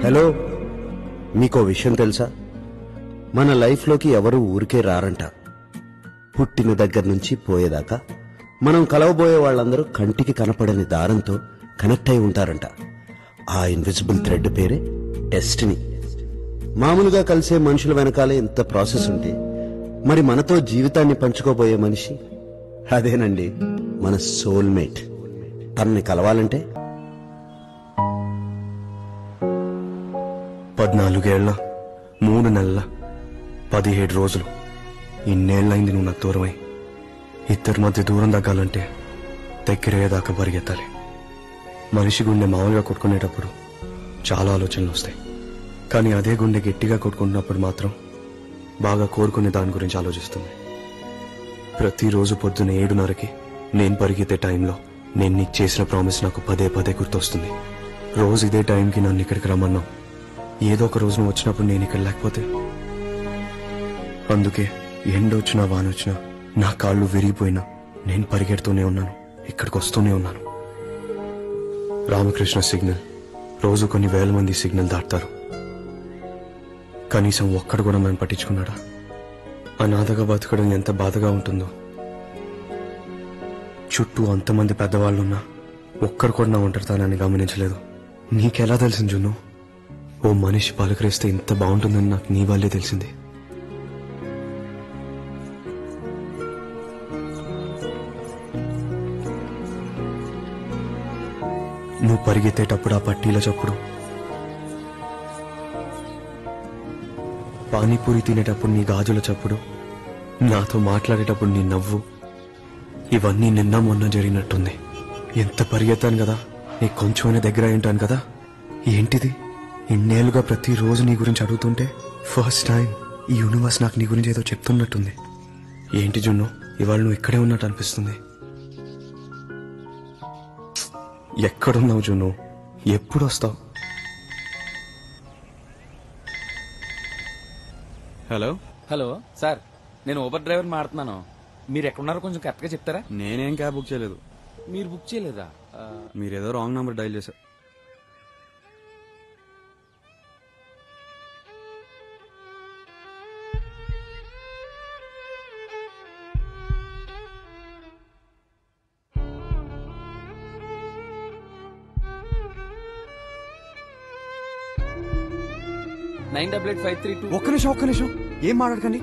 Hello మీకో విషయం తెలుసా మన లైఫ్లోకి ఎవరు ఊరికే రారంట పుట్టిన దగ్గర నుంచి పోయేదాకా మనం కలవబోయే వాళ్ళందరూ కంటికి కనపడని దారంతో కనెక్ట్ అయి ఉంటారంట ఆ ఇన్విజిబుల్ థ్రెడ్ పేరే డెస్టినీ మామూలుగా కలిసే మనుషుల వెనకాలే ఇంత ప్రాసెస్ ఉంటే మరి మనతో జీవితాన్ని పంచుకోబోయే మనిషి అదేనండి మన సోల్మేట్ తనని కలవాలంటే పద్నాలుగేళ్ల మూడు నెలల పదిహేడు రోజులు ఇన్నేళ్లైంది నువ్వు నాకు దూరమై ఇద్దరి మధ్య దూరం తగ్గాలంటే దగ్గరయ్యేదాకా పరిగెత్తాలి మనిషి గుండె మామూలుగా కొట్టుకునేటప్పుడు చాలా ఆలోచనలు వస్తాయి కానీ అదే గుండె గట్టిగా కొట్టుకుంటున్నప్పుడు మాత్రం బాగా కోరుకునే దాని గురించి ఆలోచిస్తుంది ప్రతిరోజు పొద్దున ఏడున్నరకి నేను పరిగెత్తే టైంలో నేను నీకు చేసిన ప్రామిస్ నాకు పదే పదే గుర్తొస్తుంది రోజు ఇదే టైంకి నన్ను ఇక్కడికి రమ్మన్నావు ఏదో ఒక రోజు నువ్వు వచ్చినప్పుడు నేను ఇక్కడ లేకపోతే అందుకే ఎండ వచ్చినా వాన వచ్చినా నా కాళ్ళు విరిగిపోయినా నేను పరిగెడుతూనే ఉన్నాను ఇక్కడికి వస్తూనే ఉన్నాను రామకృష్ణ సిగ్నల్ రోజు కొన్ని వేల మంది సిగ్నల్ దాటుతారు కనీసం ఒక్కడు కూడా నన్ను పట్టించుకున్నాడా అనాథగా బతకడం ఎంత బాధగా ఉంటుందో చుట్టూ అంతమంది పెద్దవాళ్ళున్నా ఒక్కరు కూడా నా ఒంటరితనాన్ని గమనించలేదు నీకెలా తెలిసింది జున్ను ఓ మనిషి పలకరిస్తే ఇంత బాగుంటుందని నాకు నీ వల్లే తెలిసింది నువ్వు పరిగెత్తేటప్పుడు ఆ పట్టీల చప్పుడు పానీపూరి తినేటప్పుడు నీ గాజుల చప్పుడు నాతో మాట్లాడేటప్పుడు నీ నవ్వు ఇవన్నీ నిన్న మొన్న జరిగినట్టుంది ఎంత పరిగెత్తాను కదా నీకు కొంచెమైనా దగ్గర అయి ఉంటాను కదా ఏంటిది ఇన్నేళ్లుగా ప్రతిరోజు నీ గురించి అడుగుతుంటే ఫస్ట్ టైం ఈ యూనివర్స్ నాకు నీ గురించి ఏదో చెప్తున్నట్టుంది ఏంటి జున్ను ఇవాళ నువ్వు ఇక్కడే ఉన్నట్టు అనిపిస్తుంది ఎక్కడున్నావు జున్ను ఎప్పుడు వస్తావు హలో హలో సార్ నేను ఊబర్ డ్రైవర్ మాడుతున్నాను మీరు ఎక్కడున్నారో కొంచెం కరెక్ట్గా చెప్తారా నేనేం క్యాబ్ బుక్ చేయలేదు మీరు బుక్ చేయలేదా ఆ, మీరేదో రాంగ్ నంబర్ డైల్ చేశారు nine double eight five three two ఒక్క నిమిషం ఒక్క నిమిషం ఏం మాట్లాడకండి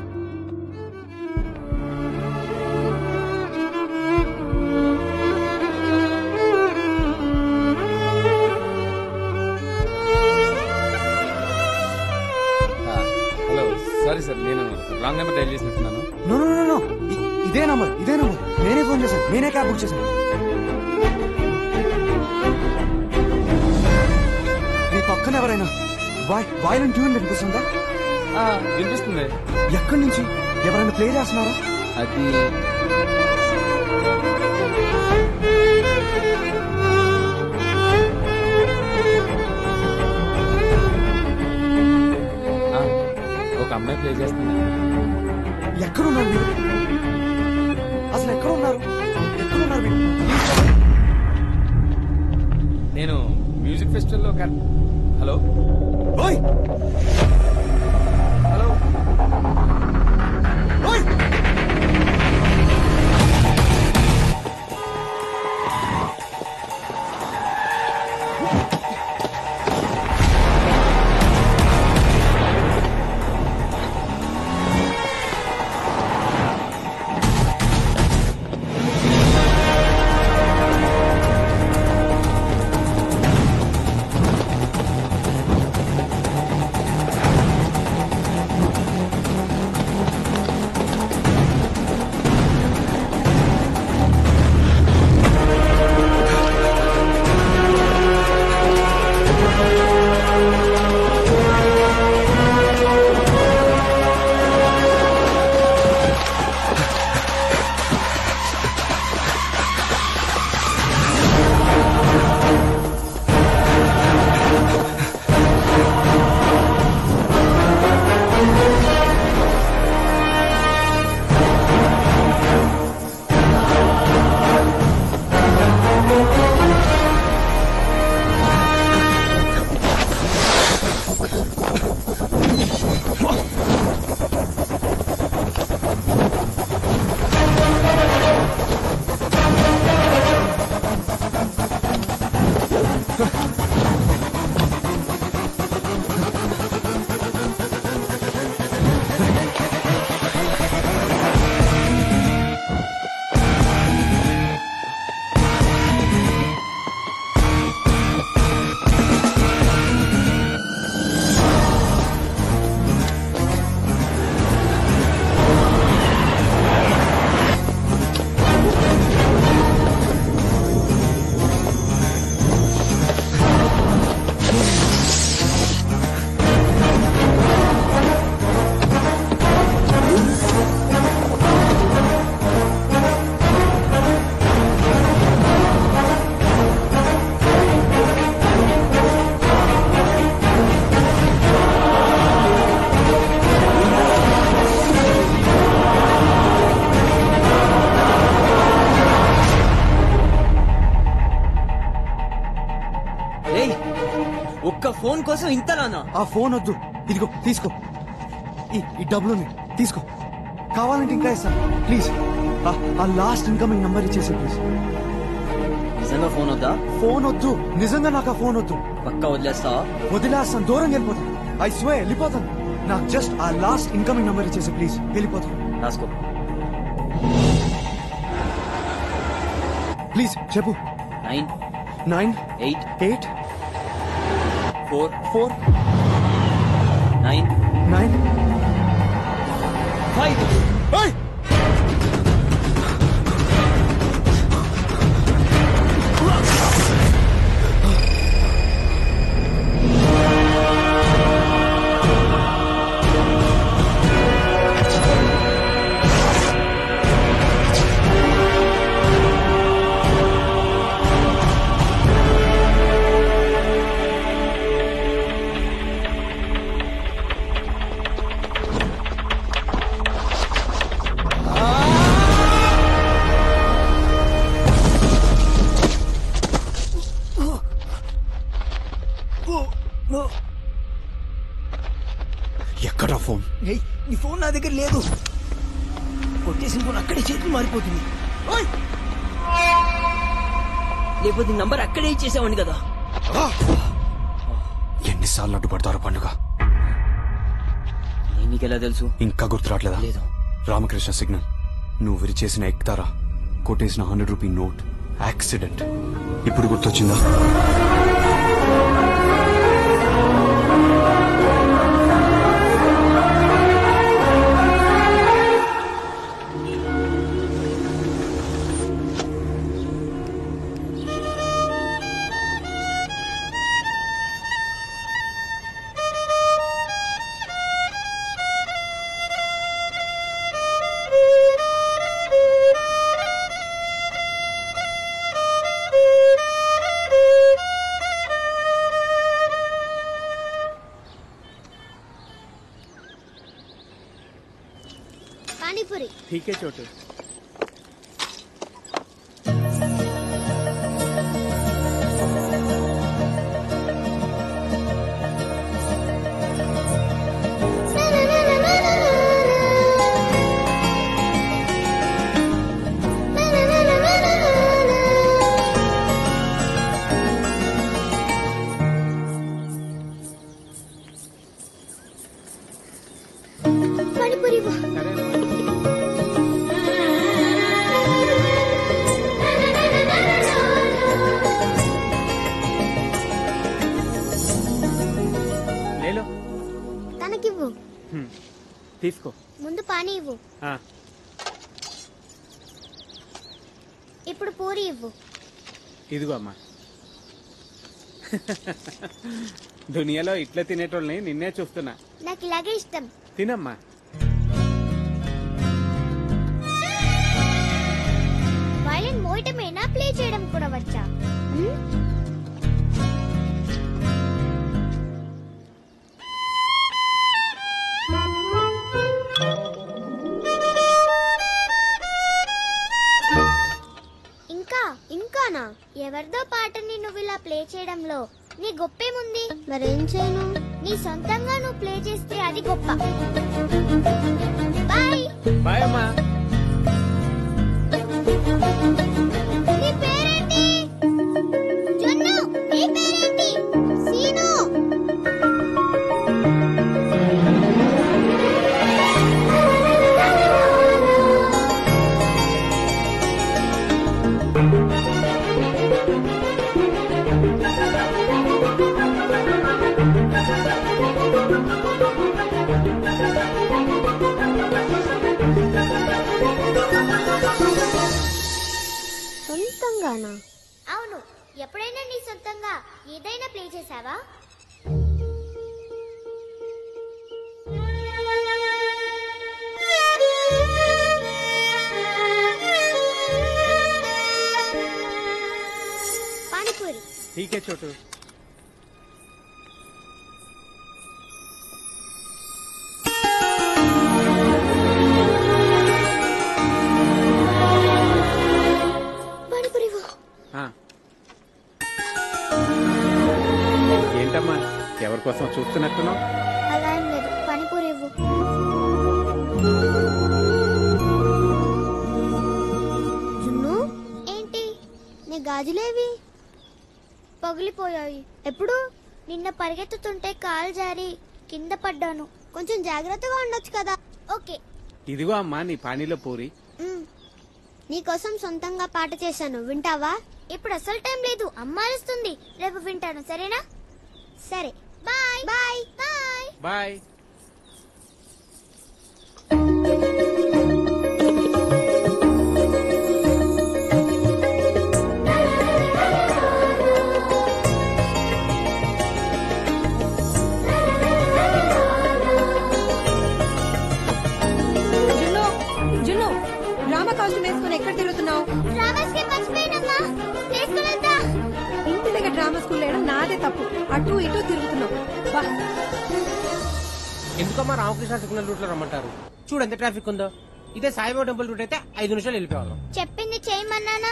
ఆ, హలో సారీ సార్ నేను రాంగ్ నెంబర్ డైల్ చేసినట్టున్నాను నో నో నో నో ఇ- ఇదే నంబర్ ఇదే నంబర్ నేనే ఫోన్ చేశాను నేనే క్యాబ్ బుక్ చేశాను నీ పక్కన ఎవరైనా వాయ్ వాయిలెంట్ ట్యూన్ వినిపిస్తుందా ఆ, వినిపిస్తుంది ఎక్కడి నుంచి ఎవరైనా ప్లే చేస్తున్నారా అది ఆ, ఒక అమ్మాయి ప్లే చేస్తుంది ఎక్కడున్నారు మీరు అసలు ఎక్కడ ఉన్నారు ఎక్కడున్నారు మీరు నేను మ్యూజిక్ ఫెస్టివల్లో కర్- హలో ఓయ్ హలో ఓయ్ ఒక్క ఫోన్ కోసం ఇంతలానా ఆ ఫోన్ వద్దు ఇదిగో తీసుకో ఈ ఈ డబ్బులుని తీసుకో కావాలంటే ఇంకా ఇస్తాను ప్లీజ్ ఆ- ఆ లాస్ట్ ఇన్కమింగ్ నంబర్ ఇచ్చేసి ప్లీజ్ నిజంగా ఫోన్ వద్దా ఫోన్ వద్దు నిజంగా నాకు ఆ ఫోన్ వద్దు పక్క వదిలేస్తావా వదిలేస్తాను దూరం వెళ్ళిపోతాను ఐ స్వే వెళ్ళిపోతాను నాకు జస్ట్ ఆ లాస్ట్ ఇన్కమింగ్ నంబర్ ఇచ్చేసి ప్లీజ్ వెళ్ళిపోతాను రాసుకో ప్లీజ్ చెప్పు nine nine eight eight four four nine nine five ఎక్కడా ఫోన్ ఏయ్, నీ ఫోన్ నా దగ్గర లేదు కొట్టేసిన ఫోన్ అక్కడే చేతులు మారిపోతుంది ఓయ్! లేకపోతే నీ నంబర్ అక్కడే ఇచ్చేసావండి కదా ఎన్నిసార్లు అడ్డుపడతారో పండుగ నేను నీకెలా తెలుసు ఇంకా గుర్తురాట్లేదా లేదు. రామకృష్ణ సిగ్నల్ నువ్వు విరిచేసిన ఎక్తారా కొట్టేసిన హండ్రెడ్ రూపీ నోట్ యాక్సిడెంట్ ఇప్పుడు గుర్తొచ్చిందా పానీపూరి ठीक है छोटू పానీపూరి ఇవ్వు. ले लो తనకివ్వు తీసుకో ముందు పానీ ఇవ్వు ఆ, ఇప్పుడు పూరి ఇవ్వు ఇదిగో అమ్మా దునియాలో ఇట్లా తినేటోళ్ళని నిన్నే చూస్తున్నా నాకు ఇలాగే ఇష్టం తినమ్మా వైలెన్ మోయటమేనా ప్లే చేయడం కూడా వచ్చా హ్మ్? ఇంకా ఇంకానా ఎవరిదో పాటని నువ్వు ఇలా ప్లే చేయడంలో నీ గొప్పేముంది మరేం చేయను నీ సొంతంగా నువ్వు ప్లే చేస్తే అది గొప్ప బాయ్ బాయ్ అమ్మా నీ పేరేంటి జొన్ను నీ పేరేంటి సీను సొంతంగానా అవును ఎప్పుడైనా నీ సొంతంగా ఏదైనా ప్లే చేసావా పానీపూరి ठीक है छोटू పానీపూరి ఇవ్వు. ఆ. ఏంటమ్మా ఎవరి కోసం చూస్తున్నట్టున్నావు అలా ఏం లేదు పానీపూరి ఇవ్వు జున్ను ఏంటి నీ గాజులేవి పగిలిపోయాయి ఎప్పుడు నిన్న పరిగెత్తుతుంటే కాలు జారి కింద పడ్డాను కొంచెం జాగ్రత్తగా ఉండొచ్చు కదా ఓకే ఇదిగో అమ్మా నీ పానీలో పూరి మ్. నీకోసం సొంతంగా పాట చేశాను వింటావా ఇప్పుడు అసలు టైం లేదు అమ్మ అరుస్తుంది రేపు వింటాను సరేనా సరే బాయ్ బాయ్ బాయ్ బాయ్ జున్ను జున్ను డ్రామా కాస్ట్యూమ్ వేసుకుని ఎక్కడ తిరుగుతున్నావు రామస్కి మర్చిపోయినమ్మా తీసుకువెళ్తా ఇంటి దగ్గర డ్రామా స్కూల్ వేయడం నాదే తప్పు అటు ఇటు తిరుగుతున్నావు వా ఎందుకమ్మా రామకృష్ణ సిగ్నల్ రూట్ లో రమ్మంటారు చూడు ఎంత ట్రాఫిక్ ఉందో ఇదే సాయిబాబా టెంపుల్ రూట్ అయితే ఐదు నిమిషాలు వెళ్ళిపోవాలి చెప్పింది చేయమన్నానా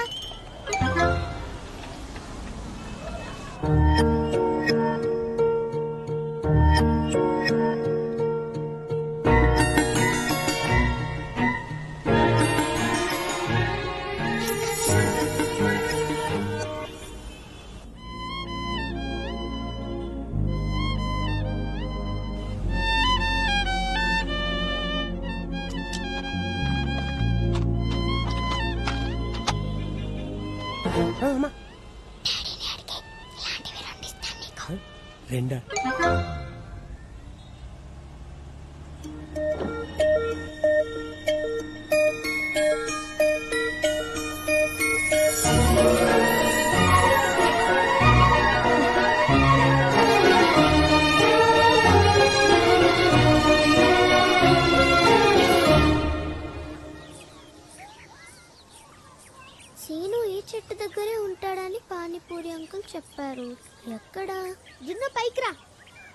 రెండా సీను ఈ చెట్టు దగ్గరే ఉంటాడని పానీపూరి అంకుల్ చెప్పారు ఎక్కడ జున్ను పైకి రా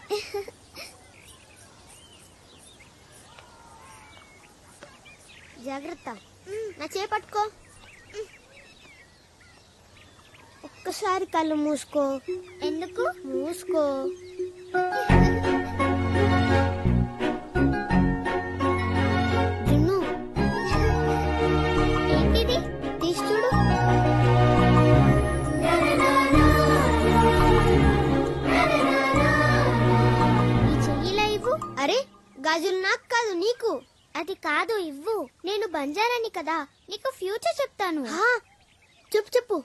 జాగ్రత్త మ్, నా చేయి పట్టుకో మ్. ఒక్కసారి కళ్ళు మూసుకో ఎందుకు మూసుకో జున్ను ఏంటిది తీసి చూడు ఈ చెయ్యిలా ఇవ్వు అరే గాజులు నాకు కాదు నీకు అది కాదు ఇవ్వు నేను బంజారాని కదా నీకు ఫ్యూచర్ చెప్తాను చెప్పు చెప్పు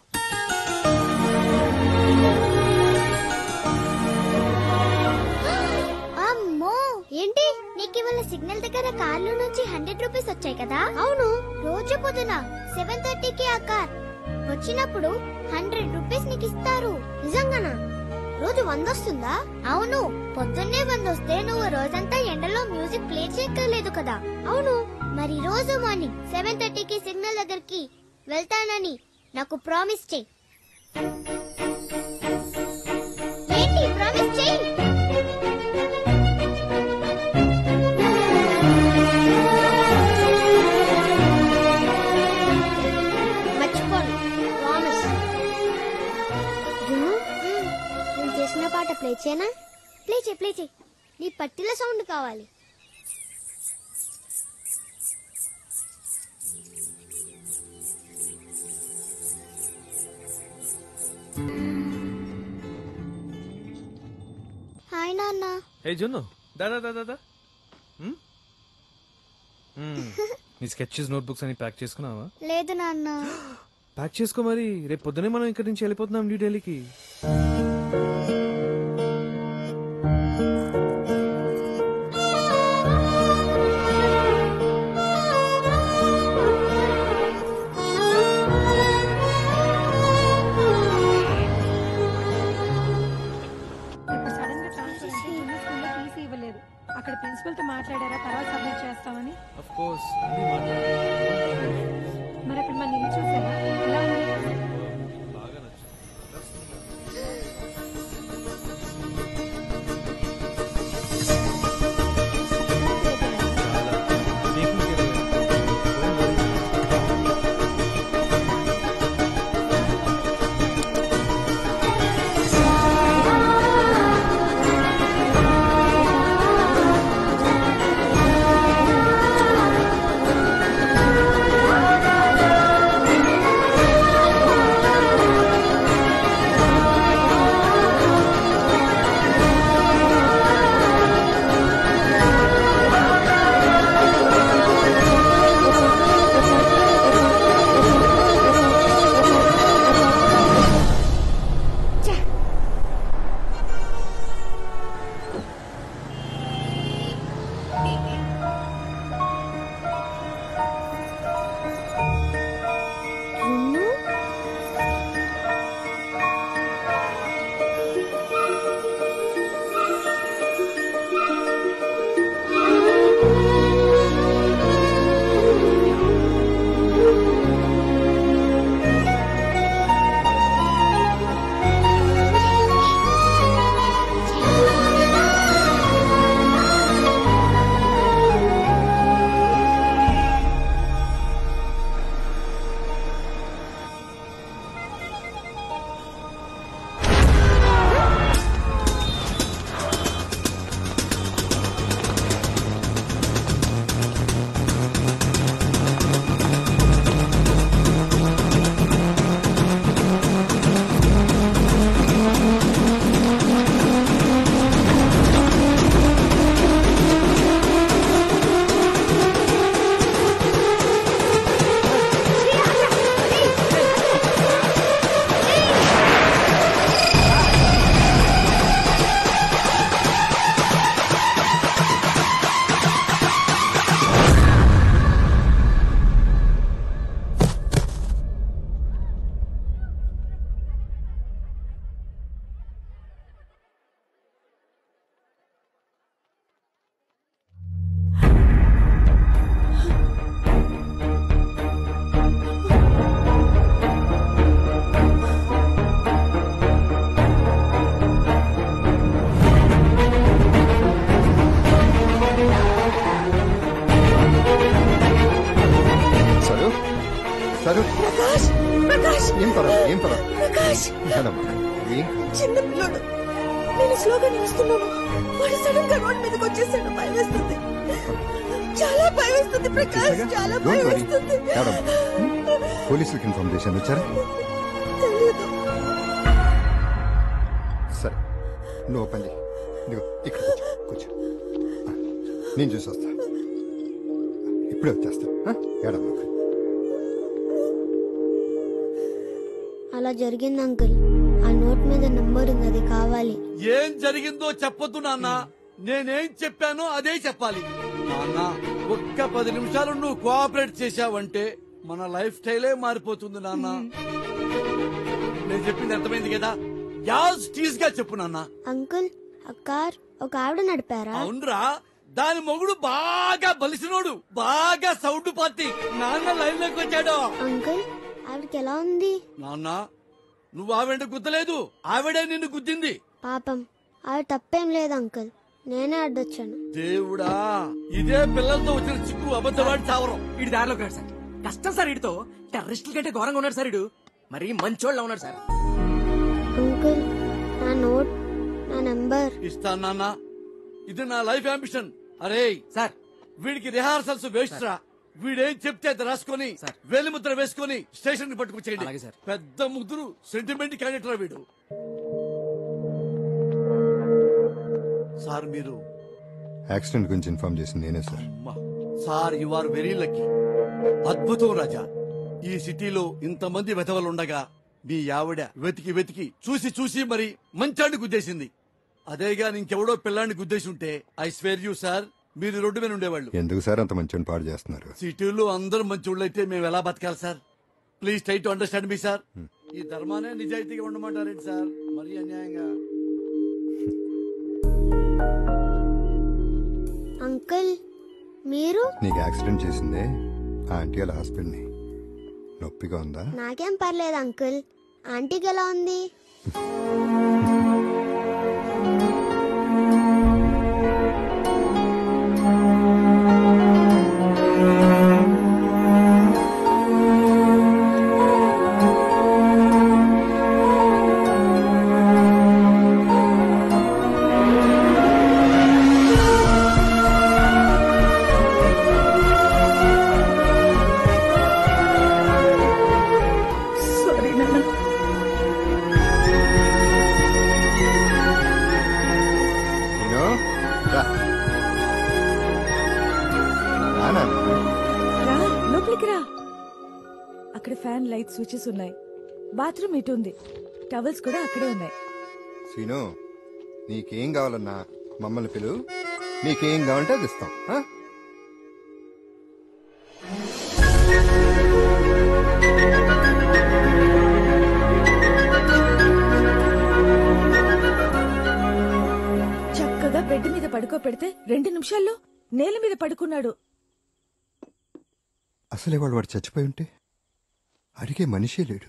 అమ్మో ఏంటి నీకు ఇవాళ సిగ్నల్ దగ్గర కార్లో నుంచి హండ్రెడ్ రూపీస్ వచ్చాయి కదా అవును రోజు పొద్దున సెవెన్ థర్టీకి ఆ కార్ వచ్చినప్పుడు హండ్రెడ్ రూపీస్ నీకు ఇస్తారు నిజంగానా రోజు వంద వస్తుందా అవును పొద్దున్నే వంద వస్తే నువ్వు రోజంతా ఎండలో మ్యూజిక్ ప్లే చేయక్కర్లేదు కదా అవును మరి రోజు మార్నింగ్ సెవెన్ థర్టీకి సిగ్నల్ దగ్గరికి వెళ్తానని నాకు ప్రామిస్ చెయ్యి ఏంటి ప్రామిస్ చెయ్యి మర్చిపోను ప్రామిస్ జున్ను నేను చేసిన పాట ప్లే చేయనా ప్లే చేయి ప్లే చేయి నీ పట్టిల సౌండ్ కావాలి హాయ్ నాన్న ఏ జున్ను దాదా దాదా దా నీ స్కెచెస్ నోట్బుక్స్ అని ప్యాక్ చేసుకున్నావా లేదు నాన్న ప్యాక్ చేసుకో మరి రేపు పొద్దునే మనం ఇక్కడి నుంచి వెళ్ళిపోతున్నాం న్యూ ఢిల్లీకి ఇప్పుడు సడన్ గా ట్రాన్స్ఫర్ అంటే జున్ను స్కూల్లో టీసీ ఇవ్వలేదు అక్కడ ప్రిన్సిపల్ తో మాట్లాడారా తర్వాత సబ్మిట్ చేస్తామని ఆఫ్ కోర్స్ మరి అక్కడ మన ఇల్లు చూసారా ఎలా ఉంది ప్రకాష్ ఏడమ్మా ఏం కాదు. చిన్న పిల్లోడు నేను స్లోగా నిలుస్తున్నాను వాడు సడన్ గా రోడ్ మీదకి వచ్చేసాడు భయం వేస్తుంది చాలా భయం వేస్తుంది ప్రకాష్ చూసాగా? చాలా Don't భయం worry. వేస్తుంది ఏడమ్మా పోలీసులకు ఇన్ఫార్మ్ చేశాను వచ్చారా తెలీదు సరే నువ్వు పని చెయ్యి. ఇదిగో ఇక్కడ కూర్చో కూర్చో ఆ, నేను చూసి వస్తా ఇప్పుడే వచ్చేస్తా ఆ? ఏడమ్మా అలా జరిగింది అంకుల్ ఆ నోట్ మీద నంబర్ ఉంది అది కావాలి ఏం జరిగిందో చెప్పొద్దు నాన్న నేనేం చెప్పానో అదే చెప్పాలి నాన్న ఒక్క పది నిమిషాలు నువ్వు కోఆపరేట్ చేశావంటే మన లైఫ్ స్టైలే మారిపోతుంది నాన్న నేను చెప్పింది అర్థమైంది కదా యాజ్ టీజ్ గా చెప్పు నాన్న అంకుల్ ఆ కార్ ఒక ఆవిడ నడిపారా అవునరా దాని మొగుడు బాగా బలిసినోడు బాగా సౌండ్ పార్టీ నాన్న లైన్ లోకి వచ్చాడు అంకుల్ ఆవిడకి ఎలా ఉంది నాన్న నువ్వు ఆవిడ గుద్దలేదు ఆవిడే నిన్ను గుద్దింది పాపం ఆవిడ తప్పేం లేదు అంకుల్ నేనే అడ్డొచ్చాను దేవుడా ఇదే పిల్లలతో వచ్చిన చిక్కు అబద్ధవాడి చావరం ఇడి దారిలోకి రాడు సార్ కష్టం సార్ ఇడితో టెర్రరిస్టుల కంటే ఘోరంగా ఉన్నాడు సార్ ఇడు మరి మంచోళ్ళ ఉన్నాడు సార్ అంకుల్ నా నోట్ నా నంబర్ ఇస్తాను నాన్న ఇది నా లైఫ్ అంబిషన్ అరే సార్ వీడికి రిహార్సల్స్ వేస్ట్ రా వీడేం చెప్తే అది రాసుకొని వేలిముద్ర వేసుకొని స్టేషన్ కి పట్టుకొచ్చేయండి అలాగే సార్. పెద్ద ముద్దురు సెంటిమెంట్ క్యాండిడేట్ రా వీడు సార్ మీరు యాక్సిడెంట్ గురించి ఇన్ఫార్మ్ చేసింది నేనే సార్ అమ్మా. Sir you are very lucky అద్భుతం రాజా ఈ సిటీలో ఇంతమంది వెధవలుండగా మీ ఆవిడ వెతికి వెతికి చూసి చూసి మరి మంచాన్ని గుద్దేసింది అదేగా ఇంకెవడో పిల్లాన్ని గుద్దేసి ఉంటే ఐ స్వేర్ యూ సార్ మీరు రోడ్డు మీద ఉండేవాళ్ళు ఎందుకు సార్ అంత మంచి పాడు చేస్తున్నారు సిటీలో అందరూ మంచి అయితే మేము ఎలా బతకాలి sir please try to understand me sir ఈ ధర్మానే నిజాయితీగా ఉండమంటారేంటి సార్ మరీ అన్యాయంగా అంకుల్ మీరు నీకు యాక్సిడెంట్ చేసిందే ఆ ఆంటీ వాళ్ళ హాస్పిటల్ని నొప్పిగా ఉందా నాకేం పర్లేదు అంకుల్ ఆంటీకి ఎలా ఉంది సారీ నాన్న నేను రా. రా నాన్న. రా లోపలికి రా అక్కడ ఫ్యాన్ లైట్ స్విచెస్ ఉన్నాయి బాత్రూమ్ ఇటు ఉంది టవల్స్ కూడా అక్కడే ఉన్నాయి సీను నీకేం కావాలన్నా మమ్మల్ని పిలువు నీకేం కావాలంటే అది ఇస్తాం ఆ? చక్కగా బెడ్ మీద పడుకోపెడితే రెండు నిమిషాల్లో నేల మీద పడుకున్నాడు అసలే వాడు వాడు చచ్చిపోయి ఉంటే అడిగే మనిషే లేడు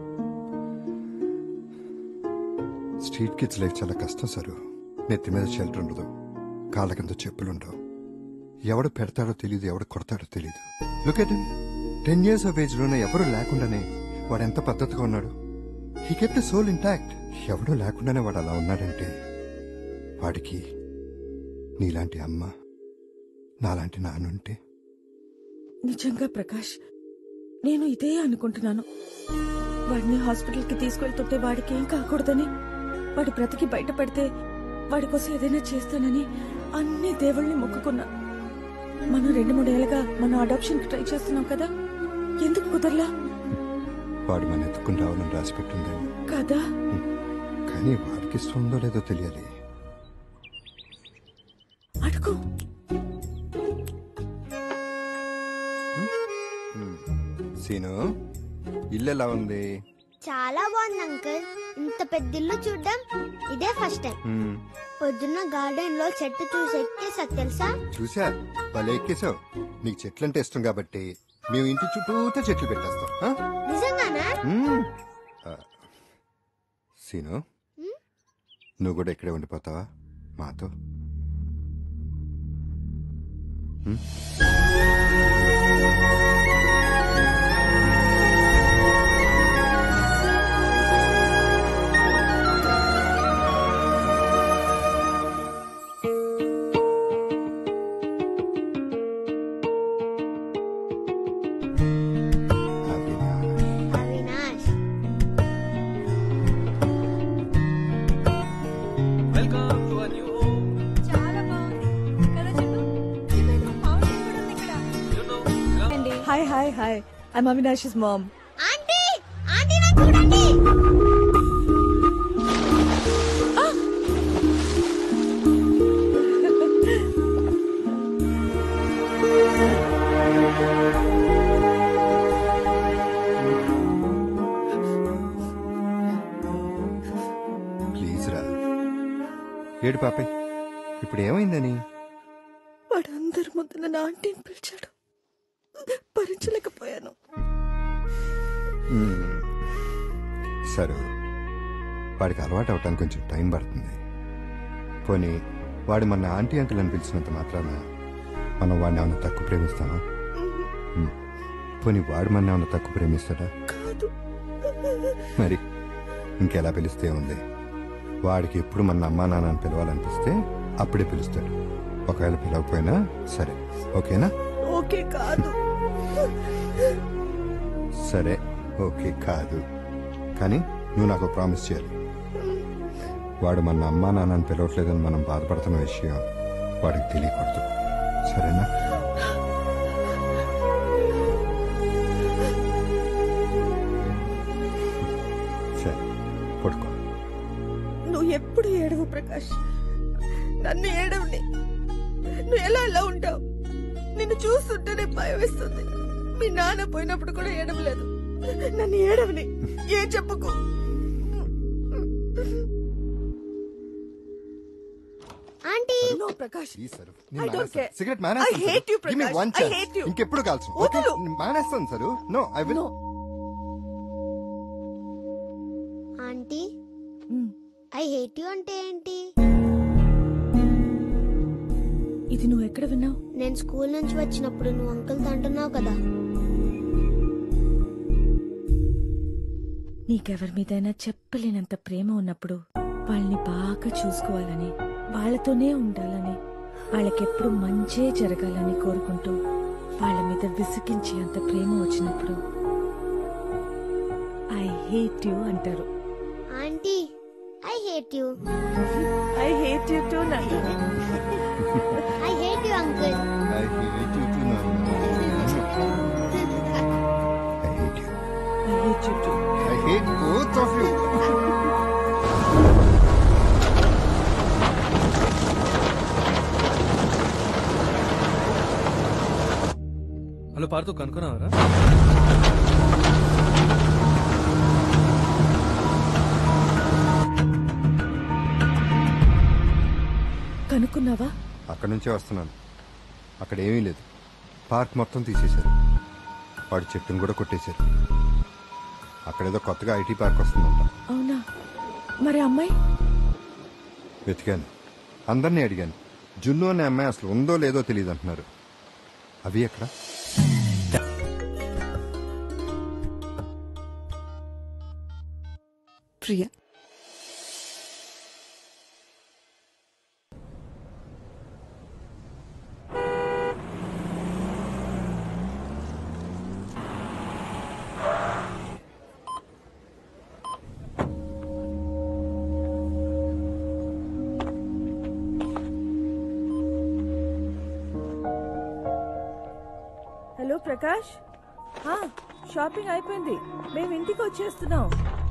స్ట్రీట్ కిడ్స్ లైఫ్ చాలా కష్టం సారు నెత్తి మీద షెల్టర్ ఉండదు కాళ్ళ కింద చెప్పులుండవు ఎవడు పెడతాడో తెలియదు ఎవడు కొడతాడో తెలియదు look at ten years of age లోనే ఎవరు లేకుండానే వాడు ఎంత పద్ధతిగా ఉన్నాడు హీ కెప్ట్ సోల్ ఇంటాక్ట్ ఎవడో లేకుండానే వాడు అలా ఉన్నాడంటే వాడికి నీలాంటి అమ్మ నాలాంటి నాన్నుంటే నిజంగా ప్రకాష్ నేను ఇదే అనుకుంటున్నాను వాడిని హాస్పిటల్కి తీసుకెళ్తుంటే వాడికి ఏం కాకూడదని వాడు బ్రతికి బయటపడితే వాడి కోసం ఏదైనా చేస్తానని అన్ని దేవుళ్ళని మొక్కుకున్నా మనం రెండు మూడేళ్లుగా మనం అడాప్షన్ కి ట్రై చేస్తున్నాం కదా ఎందుకు కుదరలా వాడు మన ఎత్తుకుని రావాలని రాసి పెట్టుందేమో కదా కానీ వాడికి ఇష్టం ఉందో లేదో తెలియాలి అడుగు సీను ఇల్లు ఎలా ఉంది చాలా బాగుంది అంకుల్ ఇంత పెద్ద ఇల్లు చూడ్డం ఇదే ఫస్ట్ టైం హ్మ్, పొద్దున్న గార్డెన్ లో చెట్టు చూసి ఎక్కేసా తెలుసా చూసా భలే ఎక్కేసావు నీకు చెట్లు అంటే ఇష్టం కాబట్టి మేము ఇంటి చుట్టూతో చెట్లు పెట్టేస్తాం ఆ? నిజంగానా హ్మ్. ఆ, సీను నువ్వు కూడా ఇక్కడే ఉండిపోతావా మాతో హ్మ్? Hi I'm Avinash mom aunty aunty నా చూడండి ప్లీజ్ రా ఏడు పాపే ఇప్పుడు ఏమైందని వాడు అందరి ముందు నన్ను ఆంటీని పిలిచాడు భరించలేకపోయాను మ్మ్. సరే వాడికి అలవాటు అవటానికి కొంచెం టైం పడుతుంది పోనీ వాడు మన ఆంటీ అంకుల్ అని పిలిచినంత మాత్రాన మనం వాడిని ఏమైనా తక్కువ ప్రేమిస్తామా మ్మ్. పోనీ వాడు మన ఏమైనా తక్కువ ప్రేమిస్తాడా కాదు మరి ఇంకెలా పిలిస్తే ఉంది వాడికి ఎప్పుడు మన అమ్మా నాన్న అని పిలవాలనిపిస్తే అప్పుడే పిలుస్తాడు ఒకవేళ పిలవకపోయినా సరే ఓకేనా ఓకే కాదు సరే ఓకే కాదు కానీ నువ్వు నాకు ప్రామిస్ చేయాలి వాడు మన అమ్మా నాన్నని పిలవట్లేదని మనం బాధపడుతున్న విషయం వాడికి తెలియకూడదు సరేనా సరే పడుకో నువ్వు ఎప్పుడు ఏడవు ప్రకాష్ నన్ను ఏడవని నువ్వు ఎలా ఎలా ఉంటావు నిన్ను చూస్తుంటేనే భయం వేస్తుంది మీ నాన్న పోయినప్పుడు కూడా ఏడవలేదు నన్ను ఏడవని ఏం చెప్పుకో ఆంటీ నో ప్రకాష్ ఈ sir I don't care. Cigarette I hate you, Give me Prakash. one I chance. hate you. ఇంకెప్పుడు కాల్చు ఓకే వదులు. మానేస్తాను sir no I will aunty I hate you అంటే ఏంటి ఇది నువ్వు ఎక్కడ విన్నావు నేను స్కూల్ నుంచి వచ్చినప్పుడు నువ్వు అంకుల్ అంటున్నావు కదా నీకెవరి మీదైనా చెప్పలేనంత ప్రేమ ఉన్నప్పుడు వాళ్ళని బాగా చూసుకోవాలని వాళ్ళతోనే ఉండాలని వాళ్ళకెప్పుడు మంచే జరగాలని కోరుకుంటూ వాళ్ళ మీద విసిగించి అంత ప్రేమ వచ్చినప్పుడు ఐ హేట్ యు అంటారు aunty I hate you I hate you too I hate you uncle I hate you too I hate you I hate you too I hate both of you hello Partho కనుక్కున్నావరా కనుక్కున్నావా అక్కడి నుంచే వస్తున్నాను అక్కడ ఏమీ లేదు park మొత్తం తీసేశారు వాడి చెట్టును కూడా కొట్టేశారు అక్కడేదో కొత్తగా ఐటీ పార్క్ వస్తుందంట అవునా మరి అమ్మాయి వెతికాను అందరినీ అడిగాను జున్ను అనే అమ్మాయి అసలు ఉందో లేదో తెలియదు అంటున్నారు అవి ఎక్కడ ప్రియా హలో ప్రకాష్ ఆ, షాపింగ్ అయిపోయింది మేము ఇంటికి వచ్చేస్తున్నాం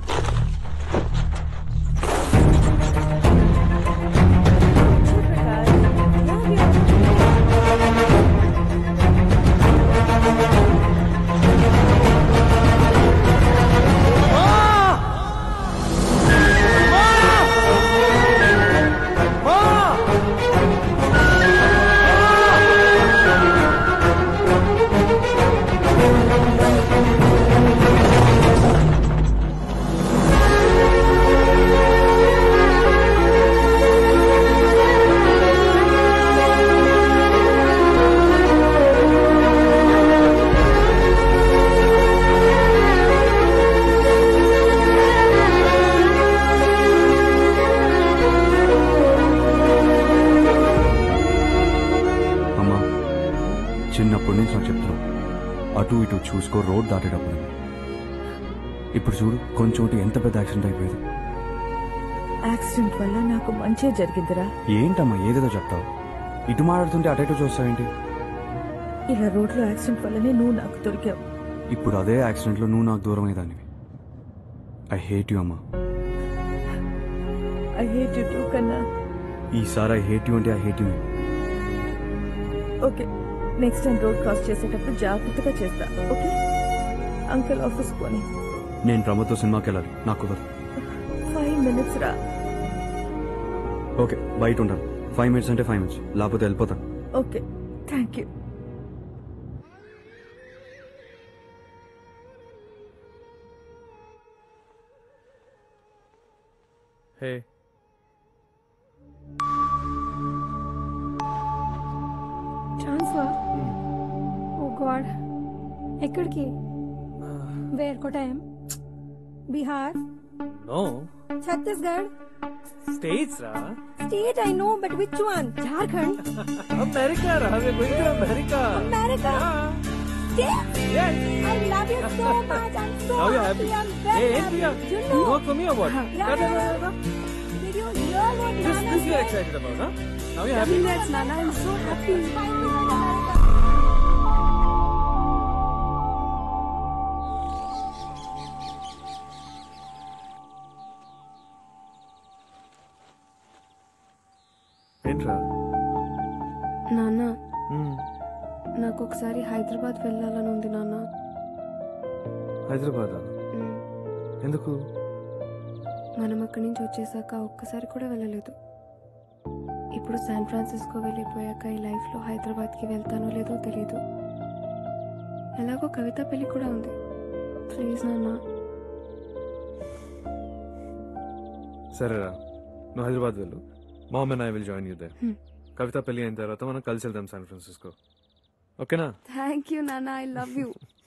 అమ్మా చిన్నప్పటి నుంచి నాకు చెప్తున్నావు అటు ఇటు చూసుకో రోడ్ దాటేటప్పుడు ఇప్పుడు చూడు కొంచెం ఒకటి ఎంత పెద్ద యాక్సిడెంట్ అయిపోయేది యాక్సిడెంట్ వల్ల నాకు మంచి జరిగిందిరా ఏంటమ్మా ఏదేదో చెప్తావు ఇటు మాట్లాడుతుంటే అటు ఇటు చూస్తావేంటి ఇలా రోడ్లో యాక్సిడెంట్ వల్లనే నువ్వు నాకు దొరికావు ఇప్పుడు అదే యాక్సిడెంట్లో నువ్వు నాకు దూరం అయ్యేదానివి ఐ హేట్ యు అమ్మా ఐ హేట్ యు టూ కన్నా ఈసారి ఐ హేట్ యు అంటే I hate you okay next time road cross చేసేటప్పుడు జాగ్రత్తగా చేస్తా ఓకే అంకుల్ ఆఫీస్ పోని నేను ప్రమోద్తో సినిమాకి వెళ్ళాలి నాకు కుదరదు ఫైవ్ మినిట్స్ రా ఓకే బయట ఉంటాను ఫైవ్ మినిట్స్ అంటే ఫైవ్ మినిట్స్ లేకపోతే వెళ్ళిపోతాను okay thank you hey transfer oh god ఎక్కడికి where Kottayam Bihar no Chhattisgarh states రా state I know but which one Jharkhand America రా we going to America America Yes. I love you so much. I'm so Now you're happy. happy. I'm very Hey, happy. Priya, You you know, work for me or what? Yeah, Da, da, yeah, da, yeah. da. Did you hear what This, Nana this you're said? excited about, huh? Now you're happy. Yes, Nana. I'm so happy. Finally, America. ఏంట్రా నాన్న నాకు ఒకసారి హైదరాబాద్ వెళ్ళాలని ఉంది నాన్న హైదరాబాద్ మ్, ఎందుకు మనం అక్కడి నుంచి వచ్చేసాక ఒక్కసారి కూడా వెళ్ళలేదు ఇప్పుడు శాన్ ఫ్రాన్సిస్కో వెళ్ళిపోయాక ఈ లైఫ్లో హైదరాబాద్కి వెళ్తానో లేదో తెలీదు ఎలాగో కవిత పెళ్లి కూడా ఉంది ప్లీజ్ నాన్న సరేరా నువ్వు హైదరాబాద్ వెళ్ళు mom and I will join you there Hmm. Kavitha పెళ్లి అయిన తర్వాత మనం కలిసి వెళ్దాం శాన్ ఫ్రాన్సిస్కో ఓకేనా థ్యాంక్ యూ నాన్న ఐ లవ్ యూ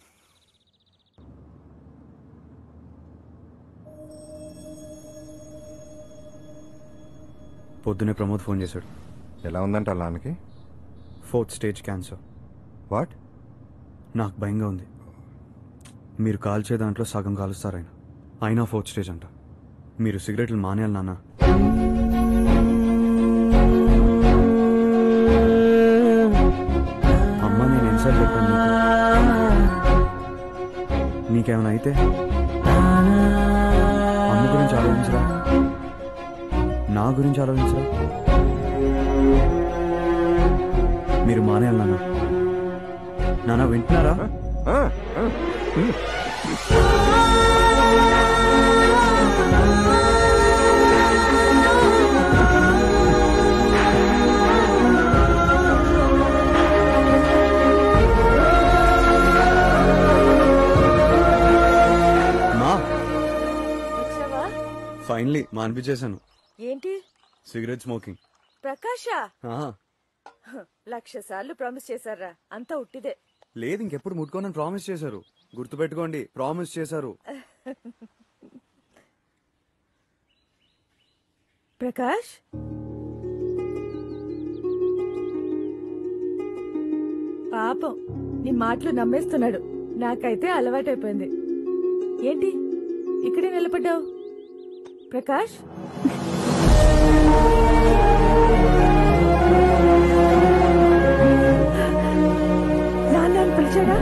పొద్దునే ప్రమోద్ ఫోన్ చేశాడు ఎలా ఉందంట అలానికి ఫోర్త్ స్టేజ్ క్యాన్సర్ వాట్ నాకు భయంగా ఉంది మీరు కాల్చే దాంట్లో సగం కాలుస్తారు ఆయన అయినా ఫోర్త్ స్టేజ్ అంట మీరు సిగరెట్లు మానేయాలి నాన్న అమ్మ నేను ఎన్నిసార్లు చెప్పాను నీకు నీకేమైనా అయితే అమ్మ గురించి ఆలోచించరా నా గురించి ఆలోచించరా మీరు మానేయాలి నాన్న నాన్న వింటున్నారా మా వచ్చావా ఫైనలీ మానిపించేశాను ఏంటి సిగరెట్ స్మోకింగ్ ప్రకాష ఆ, లక్ష సార్లు ప్రామిస్ చేశారా అంతా ఉట్టిదే లేదు ఇంకెప్పుడు ముట్టుకోనని ప్రామిస్ చేశారు గుర్తుపెట్టుకోండి ప్రామిస్ చేశారు ప్రకాష్ పాపం నీ మాటలు నమ్మేస్తున్నాడు నాకైతే అలవాటైపోయింది ఏంటి ఇక్కడే నిలబడ్డావు ప్రకాష్ నాన్న అని పిలిచాడా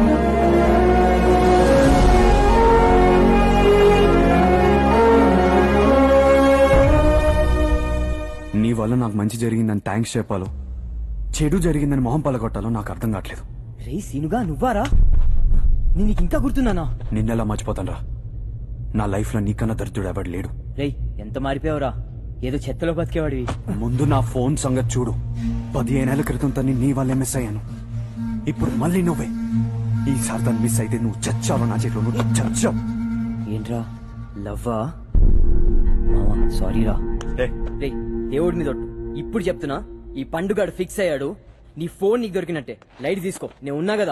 నీ వల్ల నాకు మంచి జరిగిందని థ్యాంక్స్ చెప్పాలో చెడు జరిగిందని మొహం పలగొట్టాలో నాకు అర్థం కావట్లేదు రే సీనుగా నువ్వారా నేను నీకు ఇంకా గుర్తున్నానా నిన్నెలా మర్చిపోతానరా నా లైఫ్ లో నీకన్నా దరిద్రుడు ఎవడు లేడు రేయ్ ఎంత మారిపోయావురా ఏదో చెత్తలో బతికేవాడివి ముందు నా ఫోన్ సంగతి చూడు పదిహేనేళ్ల క్రితం తన్ని నీ వల్లే మిస్ అయ్యాను ఇప్పుడు మళ్ళీ నువ్వే ఈసారి తను మిస్ అయితే నువ్వు చచ్చావు నా చేతిలో నువ్వు చచ్చావు ఏంట్రా లవ్వా మావా సారీరా ఏ. రే దేవుడి మీద ఒట్టు. ఇప్పుడు చెప్తున్నా ఈ పండుగాడు ఫిక్స్ అయ్యాడు నీ ఫోన్ నీకు దొరికినట్టే లైట్ తీసుకో నేను ఉన్నా కదా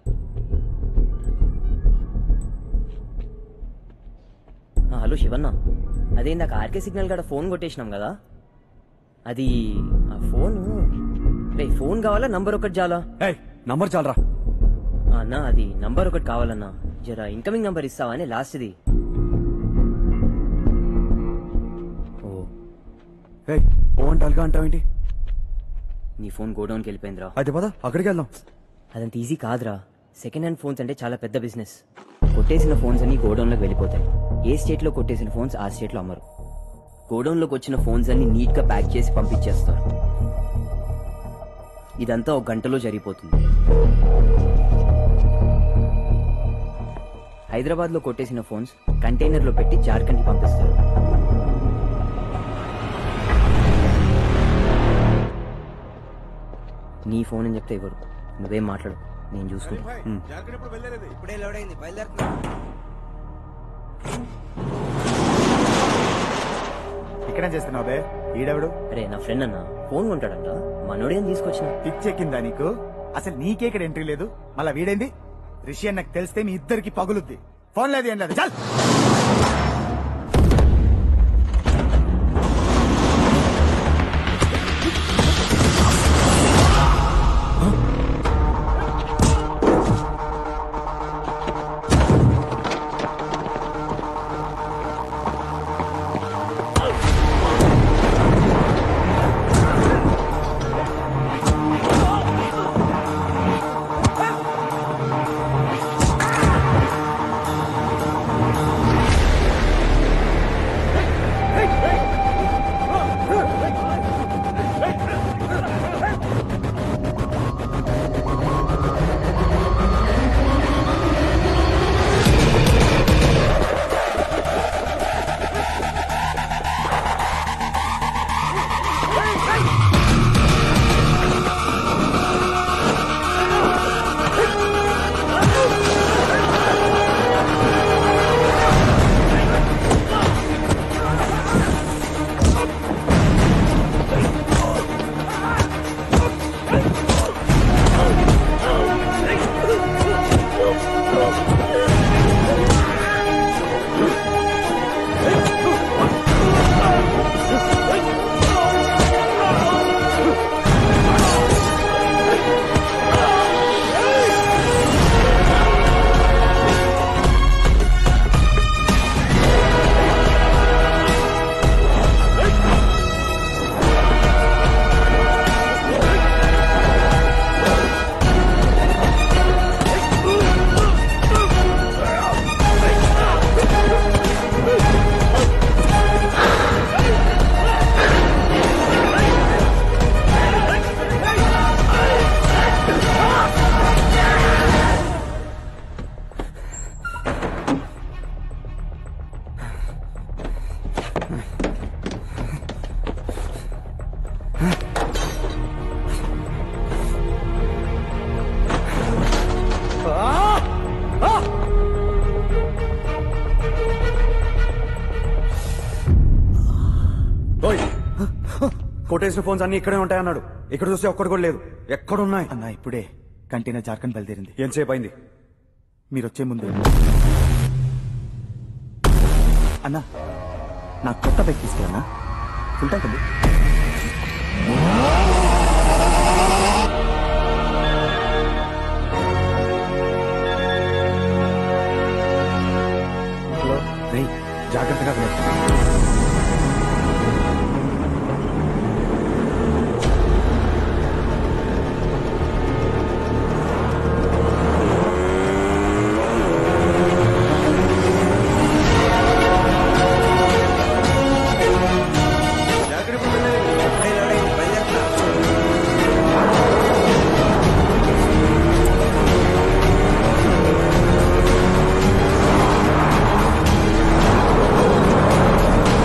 ఆ, హలో శివన్న అదే ఇందాక ఆర్కే సిగ్నల్ కాడ ఫోన్ కొట్టేసినాం కదా అది ఆ ఫోన్ రే ఫోన్ కావాలా నంబర్ ఒకటి చాలా నంబర్ చాలరా ఆ, అన్నా అది నంబర్ ఒకటి కావాలన్నా జర ఇన్కమింగ్ నంబర్ ఇస్తావా అని లాస్ట్ది ఓ ఏయ్ ఓ అంటాలుగా అంటావేంటి నీ ఫోన్ గోడౌన్కి వెళ్ళిపోయిందిరా అయితే పద అక్కడికి వెళ్దాం అదంత ఈజీ కాదురా సెకండ్ హ్యాండ్ ఫోన్స్ అంటే చాలా పెద్ద బిజినెస్ కొట్టేసిన ఫోన్స్ అన్ని గోడౌన్లోకి వెళ్ళిపోతాయి ఏ స్టేట్లో కొట్టేసిన ఫోన్స్ ఆ స్టేట్లో అమ్మరు గోడౌన్లోకి వచ్చిన ఫోన్స్ అన్ని నీట్గా ప్యాక్ చేసి పంపించేస్తారు ఇదంతా ఒక గంటలో జరిగిపోతుంది హైదరాబాద్లో కొట్టేసిన ఫోన్స్ కంటైనర్లో పెట్టి జార్ఖండ్కి పంపిస్తారు నీ ఫోన్ అని చెప్తే ఇవ్వరు నువ్వేం మాట్లాడు నేను చూసుకుంటా ఉమ్. ఇప్పుడే లోడ్ అయింది బయలుదేరుతున్నా ఇక్కడేం చేస్తున్నావు బే ఈడెవడు అరే నా ఫ్రెండ్ అన్న ఫోన్ కొంటాడంట మనోడేం తీసుకొచ్చిన పిచ్ ఎక్కిందా నీకు అసలు నీకే ఇక్కడ ఎంట్రీ లేదు మళ్ళా వీడైంది రిషి నాకు తెలిస్తే మీ ఇద్దరికి పగులుద్ది ఫోన్ లేదు ఏం లేదు చల్ ఓయ్ కొట్టేసిన ఫోన్స్ అన్ని ఇక్కడే ఉంటాయన్నాడు ఇక్కడ చూస్తే ఒక్కడు కూడా లేదు ఎక్కడున్నాయి అన్న ఇప్పుడే కంటైనర్ జార్ఖండ్ బయలుదేరింది ఎంతసేపు అయింది మీరు వచ్చే ముందు అన్నా నా కొత్త బైక్ తీసుకురన్నా ఫుల్ ట్యాంక్ ఉంది హలో రేయ్ జాగ్రత్తగా వెళ్ళు. ఆ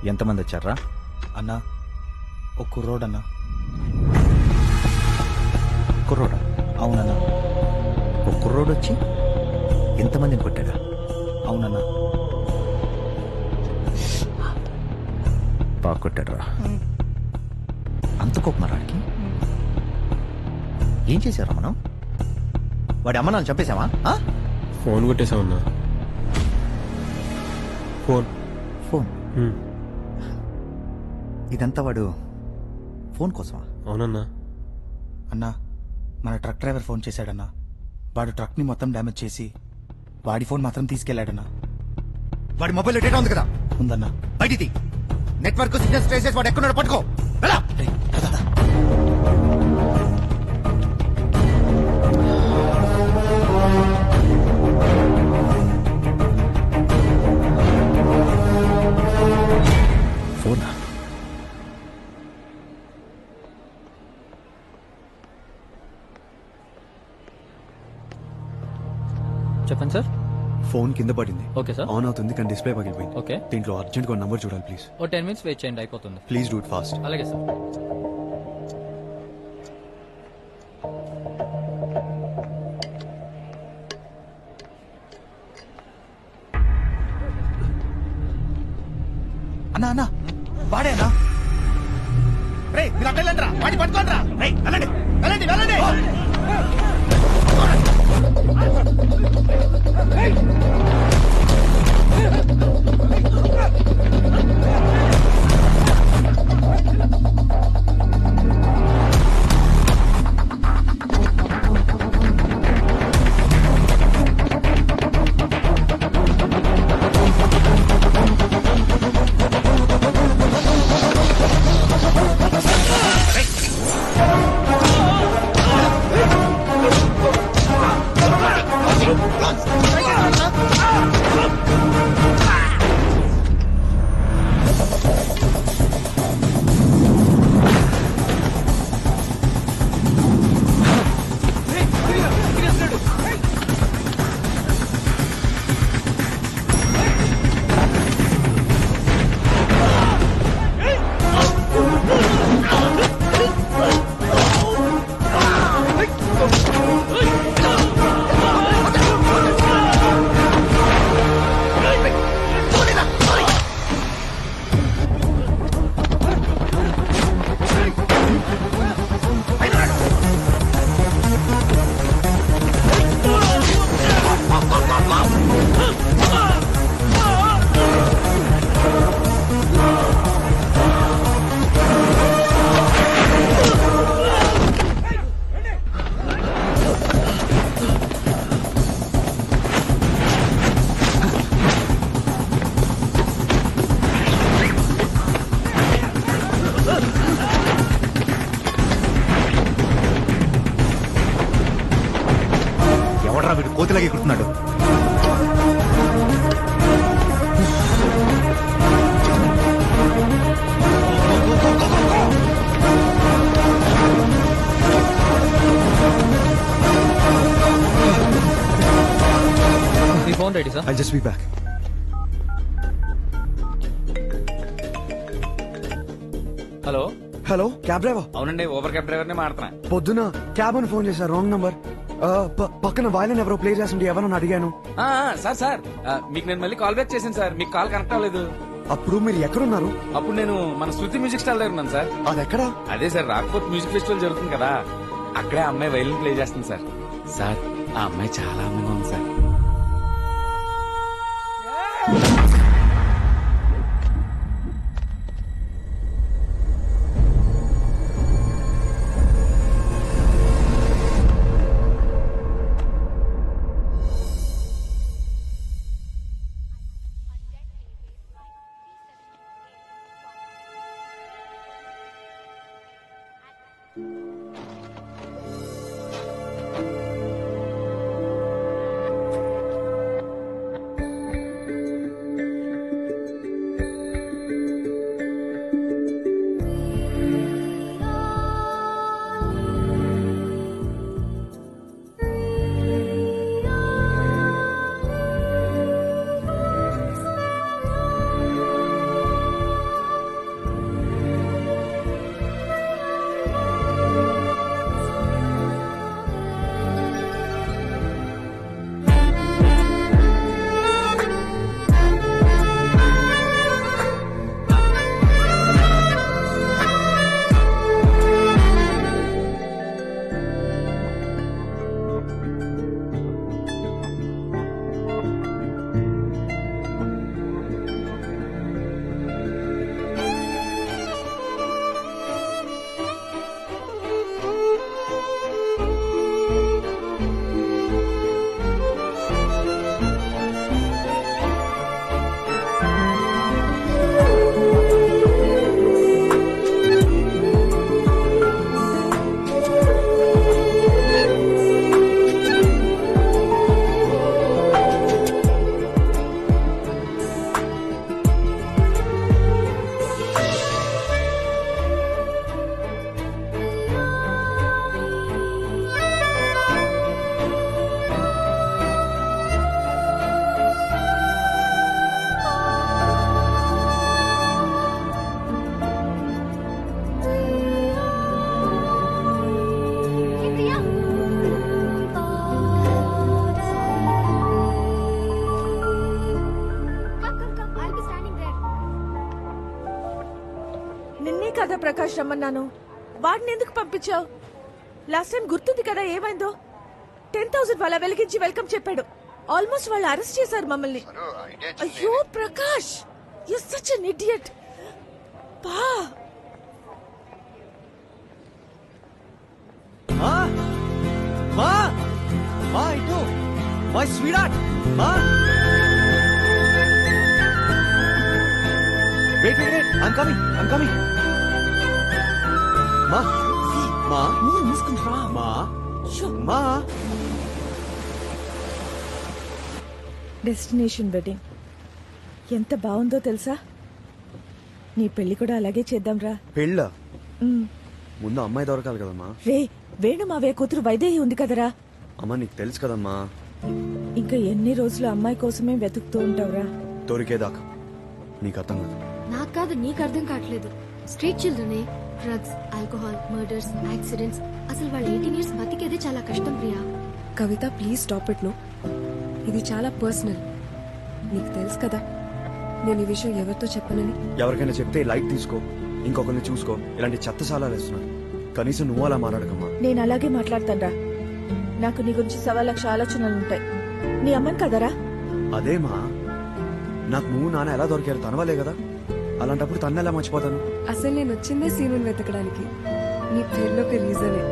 ఎంతమంది వచ్చారా అన్నా ఒక కుర్రోడ్ అన్నా కుర్రోడా అవునన్నా ఒక కుర్రోడ్ వచ్చి ఎంతమందిని కొట్టాడా అవునన్నా బాగా కొట్టాడు అంత కోపమరాడికి ఏం చేశారా మనం వాడి అమ్మ నాన్న చంపేశామా ఆ? ఫోన్ కొట్టేసామన్నా ఫోన్ ఫోన్ ఇదంతా వాడు ఫోన్ కోసమా అవునన్నా అన్నా మన ట్రక్ డ్రైవర్ ఫోన్ చేశాడన్నా వాడు ట్రక్ ని మొత్తం డ్యామేజ్ చేసి వాడి ఫోన్ మాత్రం తీసుకెళ్లాడన్నా వాడి మొబైల్ డేటా ఉంది కదా ఉందన్నా బయటిది నెట్వర్క్ సిగ్నల్స్ ట్రేసెస్ వాడు ఎక్కడున్నాడు పట్టుకో వెళ్ళా ఫోనా చెప్పండి సార్ ఫోన్ కింద పడింది ఓకే సార్ ఆన్ అవుతుంది కానీ డిస్ప్లే పగిలిపోయింది ఓకే దీంట్లో అర్జెంట్ గా నంబర్ చూడాలి ప్లీజ్ ఓ టెన్ మినిట్స్ వెయిట్ చేయండి అయిపోతుంది ప్లీజ్ డూ ఇట్ ఫాస్ట్ అలాగే సార్ అన్నా అన్నా వాడే అన్నా రే మీరు అట్లా వెళ్ళండి రా వాడి పట్టుకోండి రా రే వెళ్ళండి వెళ్ళండి వెళ్ళండి ఎవడరా వీడు కోతిలాగే కుడుతున్నాడు మీ phone ready sir I just be back hello hello cab driver అవునండి ఊబర్ క్యాబ్ డ్రైవర్ నే మాడుతున్నా పొద్దున క్యాబ్ అని ఫోన్ చేశారు రాంగ్ నంబర్ పక్కన వాయిలన్ ఎవరో ప్లే చేస్తుంటే ఎవరని అడిగాను ఆ, ఆ, సార్ సార్ ఆ, మీకు నేను మళ్ళీ కాల్ బ్యాక్ చేశాను సార్ మీకు కాల్ కనెక్ట్ అవ్వలేదు అప్పుడు మీరు ఎక్కడున్నారు అప్పుడు నేను మన శృతి మ్యూజిక్ స్టాల్ దగ్గర ఉన్నాను సార్ అది ఎక్కడా అదే సార్ రాక్ఫోర్ట్ మ్యూజిక్ ఫెస్టివల్ జరుగుతుంది కదా అక్కడే ఆ అమ్మాయి వైలిన్ ప్లే చేస్తుంది సార్ సార్ ఆ అమ్మాయి చాలా అందంగా ఉంది సార్ నిన్నే కదా ప్రకాష్ రమ్మన్నాను వాడిని ఎందుకు పంపించావు లాస్ట్ టైం గుర్తుంది కదా ఏమైందో టెన్ థౌసండ్ వాళ్ళ వెలిగించి వెల్కమ్ చెప్పాడు ఆల్మోస్ట్ వాళ్ళు అరెస్ట్ చేశారు మమ్మల్ని అయ్యో Prakash you such an idiot పా మా మా మా ఇటు మై స్వీట్ మా wait wait wait I'm coming I'm coming మా మా మూసుకుంటా మా మా డెస్టినేషన్ వెడ్డింగ్ ఎంత బాగుందో తెలుసా నీ పెళ్లి కూడా అలాగే చేద్దాంరా పెళ్ళ ఉమ్. ముందు అమ్మాయి దొరకాలి కదమ్మా రే వేణు మావే కూతురు వైదేహి ఉంది కదరా అమ్మ నీకు తెలుసు కదమ్మా ఇంకా ఎన్ని రోజులు అమ్మాయి కోసమే వెతుకుతూ ఉంటావురా దొరికేదాకా నీకు అర్థం కదా నాకు కాదు నీకు అర్థం కావట్లేదు స్ట్రీట్ చిల్డ్రనే డ్రగ్స్ ఆల్కహాల్ మర్డర్స్ యాక్సిడెంట్స్ అసలు వాళ్ళు ఎయిటీన్ ఇయర్స్ బతికేదే చాలా కష్టం Priya Kavitha please stop it no ఇది చాలా పర్సనల్ నీకు తెలుసు కదా నేను ఈ విషయం ఎవరితో చెప్పనని ఎవరికైనా చెప్తే లైట్ తీసుకో ఇంకొకరిని చూసుకో ఇలాంటి చెత్త సాలాలు వేస్తున్నాను కనీసం నువ్వు అలా మాట్లాడకమ్మా నేను అలాగే మాట్లాడతాన్రా నాకు నీ గురించి సవా లక్ష ఆలోచనలు ఉంటాయి నీ అమ్మని కదరా అదేమా నాకు నువ్వు నాన్న ఎలా దొరికారు తనవలే కదా అలాంటప్పుడు తన్ను ఎలా మర్చిపోతాను అసలు నేను వచ్చిందే సీనుని వెతకడానికి నీ పేరులోకి రీజనే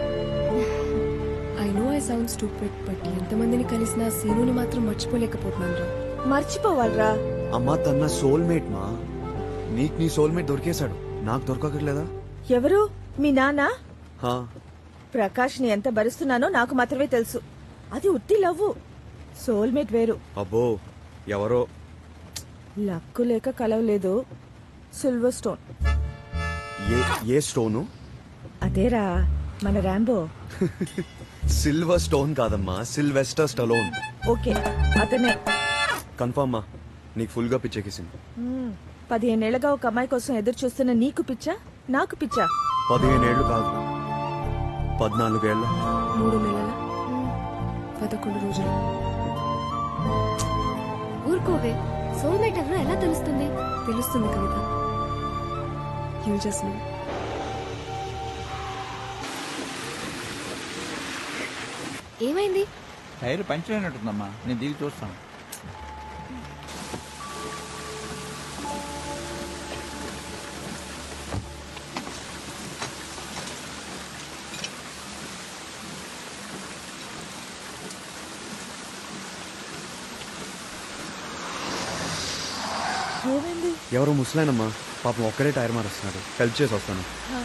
I know I sound stupid but ఎంతమందిని కలిసినా సీనుని మాత్రం మర్చిపోలేకపోతున్నాను రా మర్చిపోవాలరా అమ్మా తన సోల్మేట్ మా నీకు నీ సోల్మేట్ దొరికేశాడు నాకు దొరకట్లేదా ఎవరు మీ నాన్న హా ప్రకాష్ ని ఎంత భరిస్తున్నానో నాకు మాత్రమే తెలుసు అది ఉత్తి లవ్వు సోల్మేట్ వేరు అబ్బో ఎవరో లక్కు లేక కలవలేదు సిల్వర్ స్టోన్ ఏ ఏ స్టోను అదేరా మన ర్యాంబో సిల్వర్ స్టోన్ కాదమ్మా సిల్వెస్టర్ స్టలోన్ ఓకే అతనే కన్ఫర్మ్ మా నీకు ఫుల్ గా పిచ్చెక్కేసింది మ్మ్. పదిహేనేళ్లుగా ఒక అమ్మాయి కోసం ఎదురు చూస్తున్న నీకు పిచ్చా నాకు పిచ్చా పదిహేనేళ్లు కాదు పద్నాలుగేళ్ల మూడు నెలల పదకొండు రోజులు ఊరుకోవే సోల్మేట్ ఎవరో ఎలా తెలుస్తుంది తెలుస్తుంది కవిత యూ జస్ట్ నో ఏమైంది టైర్ పంచర్ అయినట్టుందమ్మా నేను దిగి చూస్తాను ఏమైంది ఎవరో ముసలాయనమ్మా పాపం ఒక్కడే టైర్ మారుస్తున్నాడు హెల్ప్ చేసి వస్తాను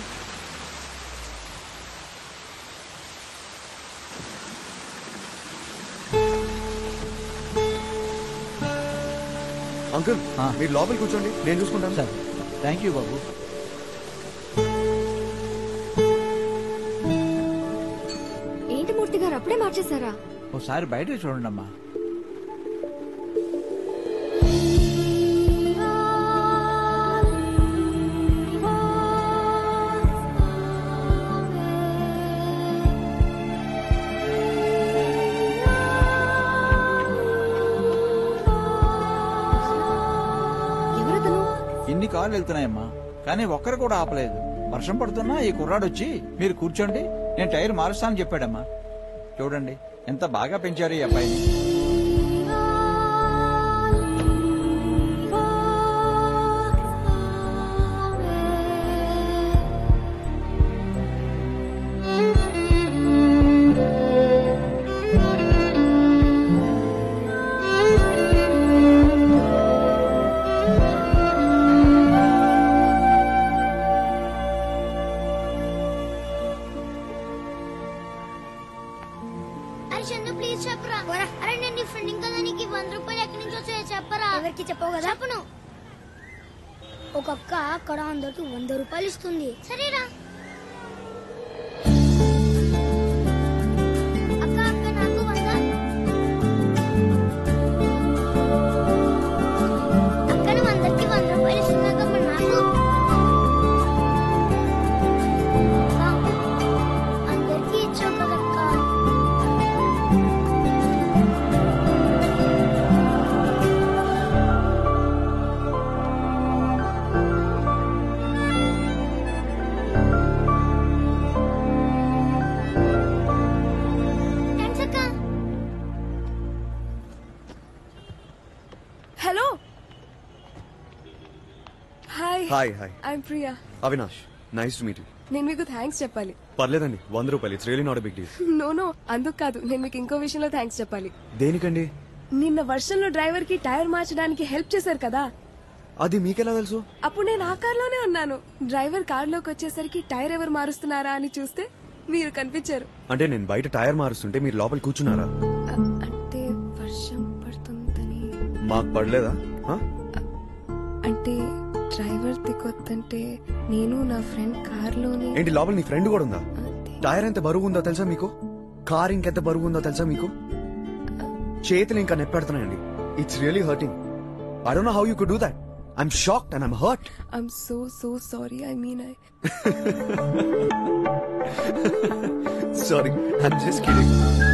అంకుల్ మీరు లోపలికి కూర్చోండి నేను చూసుకుంటాను సార్ థ్యాంక్ యూ బాబు ఏంటి మూర్తి గారు అప్పుడే మార్చేశారా ఒకసారి బయట చూడండి అమ్మా ఎవరతను ఇన్ని కార్లు వెళ్తున్నాయమ్మా కానీ ఒక్కరు కూడా ఆపలేదు వర్షం పడుతున్నా ఈ కుర్రాడు వచ్చి మీరు కూర్చోండి నేను టైర్ మారుస్తానని చెప్పాడమ్మా చూడండి ఎంత బాగా పెంచారు ఈ అబ్బాయిని అరే చందు ప్లీజ్ చెప్పరా అరే నేను నీ ఫ్రెండ్ కదా నీకు ఈ వంద రూపాయలు ఎక్కడి నుంచి వచ్చాయో చెప్పరా ఎవరికి చెప్పవు కదా చెప్పను ఒక అక్క అక్కడ అందరికి వంద రూపాయలు ఇస్తుంది సరేరా అక్క అక్క నాకు వంద అక్క నువ్వు అందరికి వంద రూపాయలు ఇస్తున్నాక మరి నాకు అక్క, అందరికీ ఇచ్చావు కదక్క hi hi hi I'm Priya Avinash nice to meet you నేను మీకు థ్యాంక్స్ చెప్పాలి పర్లేదండి వంద రూపాయలు it's really not big deal no no అందుకు కాదు నేను మీకు ఇంకో విషయంలో థ్యాంక్స్ చెప్పాలి దేనికండి నిన్న వర్షంలో డ్రైవర్ కి టైర్ మార్చడానికి హెల్ప్ చేశారు కదా అది మీకెలా తెలుసు అప్పుడు నేను ఆ కార్లోనే ఉన్నాను డ్రైవర్ కార్లోకి వచ్చేసరికి టైర్ ఎవరు మారుస్తున్నారా అని చూస్తే మీరు కనిపించారు అంటే నేను బయట టైర్ మారుస్తుంటే మీరు లోపల కూర్చున్నారా అంటే వర్షం పడుతుందని మాకు పడలేదా ఆ? అంటే డ్రైవర్ దిగొద్దంటే నేను నా ఫ్రెండ్ కార్లోనే ఏంటి లోపల నీ ఫ్రెండ్ కూడా ఉందా టైర్ ఎంత బరువు ఉందో తెలుసా మీకు కార్ ఇంకెంత బరువు ఉందో తెలుసా మీకు చేతులు ఇంకా నెప్పెడుతున్నాయండి it's really hurting I don't know how you could do that I'm shocked and I'm hurt I'm so so sorry I mean I sorry I'm just kidding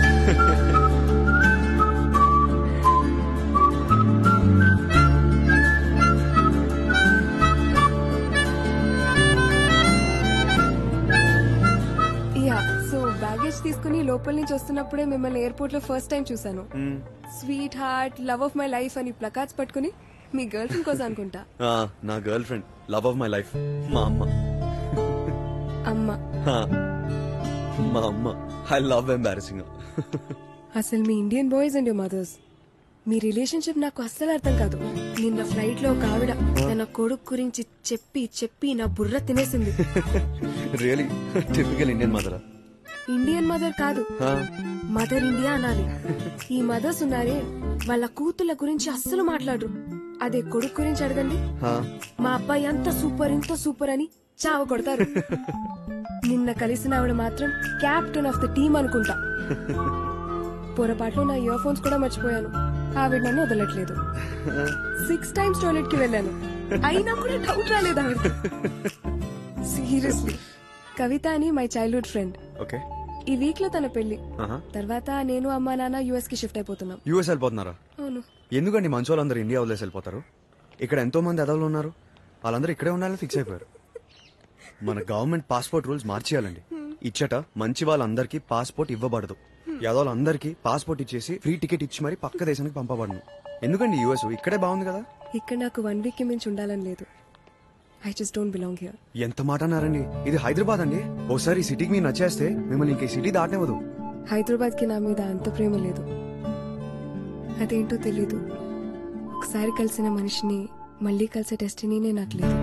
yeah so baggage తీసుకుని లోపల నుంచి వస్తున్నప్పుడే మిమ్మల్ని ఎయిర్పోర్ట్ లో first time చూసాను sweet heart love of my life అని placards పట్టుకుని మీ గర్ల్ ఫ్రెండ్ కోసం అనుకుంటా నా girlfriend love of my life మా అమ్మ అమ్మ ఆ, మా అమ్మ ఐ లవ్ ఎంబారసింగ్ అసలు మీ ఇండియన్ బాయ్స్ అండ్ మదర్స్ మీ రిలేషన్షిప్ నాకు అస్సలు అర్థం కాదు నిన్న ఫ్లైట్ లో ఒక ఆవిడ తన కొడుకు గురించి చెప్పి చెప్పి నా బుర్ర తినేసింది really typical Indian mother Indian mother కాదు మదర్ ఇండియా అనాలి ఈ మదర్స్ ఉన్నారే వాళ్ళ కూతుళ్ళ గురించి అస్సలు మాట్లాడరు అదే కొడుకు గురించి అడగండి మా అబ్బాయి అంత సూపర్ ఇంత సూపర్ అని చావ కొడతారు నిన్న కలిసిన ఆవిడ మాత్రం క్యాప్టెన్ ఆఫ్ ద టీమ్ అనుకుంటా పొరపాట్లో నా ఇయర్ ఫోన్స్ కూడా మర్చిపోయాను ఆవిడ నన్ను వదలట్లేదు సిక్స్ టైమ్స్ టాయిలెట్ కి వెళ్ళాను అయినా కూడా డౌట్ రాలేదు ఆవిడ సీరియస్లీ కవిత అని మై చైల్డ్హుడ్ ఫ్రెండ్ ఓకే ఈ వీక్ లో తన పెళ్లి తర్వాత నేను అమ్మా నాన్న యుఎస్ కి షిఫ్ట్ అయిపోతున్నాం యూఎస్ వెళ్ళిపోతున్నారా అవును ఎందుకండి మంచి వాళ్ళందరూ ఇండియా వదిలేసి వెళ్ళిపోతారు ఇక్కడ ఎంతో మంది ఎదవలు ఉన్నారు వాళ్ళందరూ ఇక్కడే ఉండాలని ఫిక్స్ అయిపోయారు మన గవర్నమెంట్ పాస్పోర్ట్ రూల్స్ మార్చేయాలండి ఇచ్చట మంచి వాళ్ళందరికీ పాస్పోర్ట్ ఇవ్వబడదు యాదవులందరికీ పాస్పోర్ట్ ఇచ్చేసి ఫ్రీ టికెట్ ఇచ్చి మరి పక్క దేశానికి పంపబడను ఎందుకండి యూఎస్ ఇక్కడే బాగుంది కదా ఇక్కడ నాకు వన్ వీక్ కి మించి ఉండాలని లేదు I just don't belong here ఎంత మాట అన్నారండి ఇది హైదరాబాద్ అండి ఓసారి ఈ సిటీకి మీరు నచ్చేస్తే మిమ్మల్ని ఇంక ఈ సిటీ దాటనివ్వదు హైదరాబాద్ కి నా మీద అంత ప్రేమ లేదు అదేంటో తెలీదు ఒకసారి కలిసిన మనిషిని మళ్ళీ కలిసే డెస్టినీనే నాకు లేదు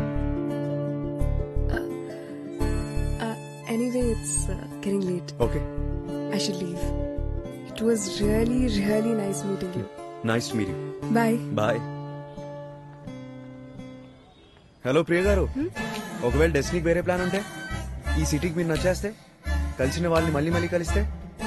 anyway it's getting late okay I should leave it was really really nice meeting you nice meeting bye bye hello Priya garu ఒకవేళ డెస్టినీకి వేరే ప్లాన్ ఉంటే ఈ సిటీకి మీరు నచ్చేస్తే కలిసిన వాళ్ళని మళ్ళీ మళ్ళీ కలిస్తే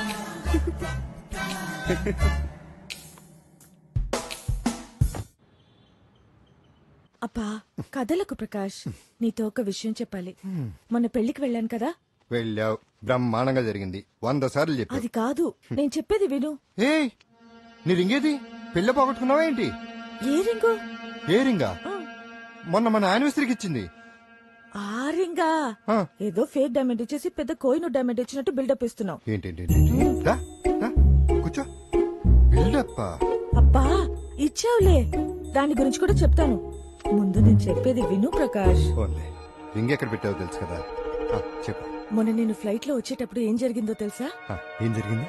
అబ్బా కథలకు ప్రకాష్ నీతో ఒక విషయం చెప్పాలి మొన్న పెళ్లికి వెళ్ళాను కదా వెళ్ళావు బ్రహ్మాండంగా జరిగింది వంద సార్లు చెప్పావు అది కాదు నేను చెప్పేది విను ఏ నీ రింగేది పెళ్ళి పోగొట్టుకున్నావా ఏంటి ఏ రింగు ఏ రింగా మొన్న మన యానివర్సరీకి ఇచ్చింది ఆ రింగా ఏదో ఫేక్ డైమండ్ ఇచ్చేసి పెద్ద కోయిన్ డైమండ్ ఇచ్చినట్టు బిల్డప్ ఇస్తున్నావు ఏంటేంటి దా దా కూర్చో బిల్డప్పా అబ్బా ఇచ్చావులే దాని గురించి కూడా చెప్తాను ముందు నేను చెప్పేది విను ప్రకాష్ ఓన్లే రింగ్ ఎక్కడ పెట్టావో తెలుసు కదా ఆ, చెప్పు మొన్న నేను ఫ్లైట్ లో వచ్చేటప్పుడు ఏం జరిగిందో తెలుసా ఆ, ఏం జరిగింది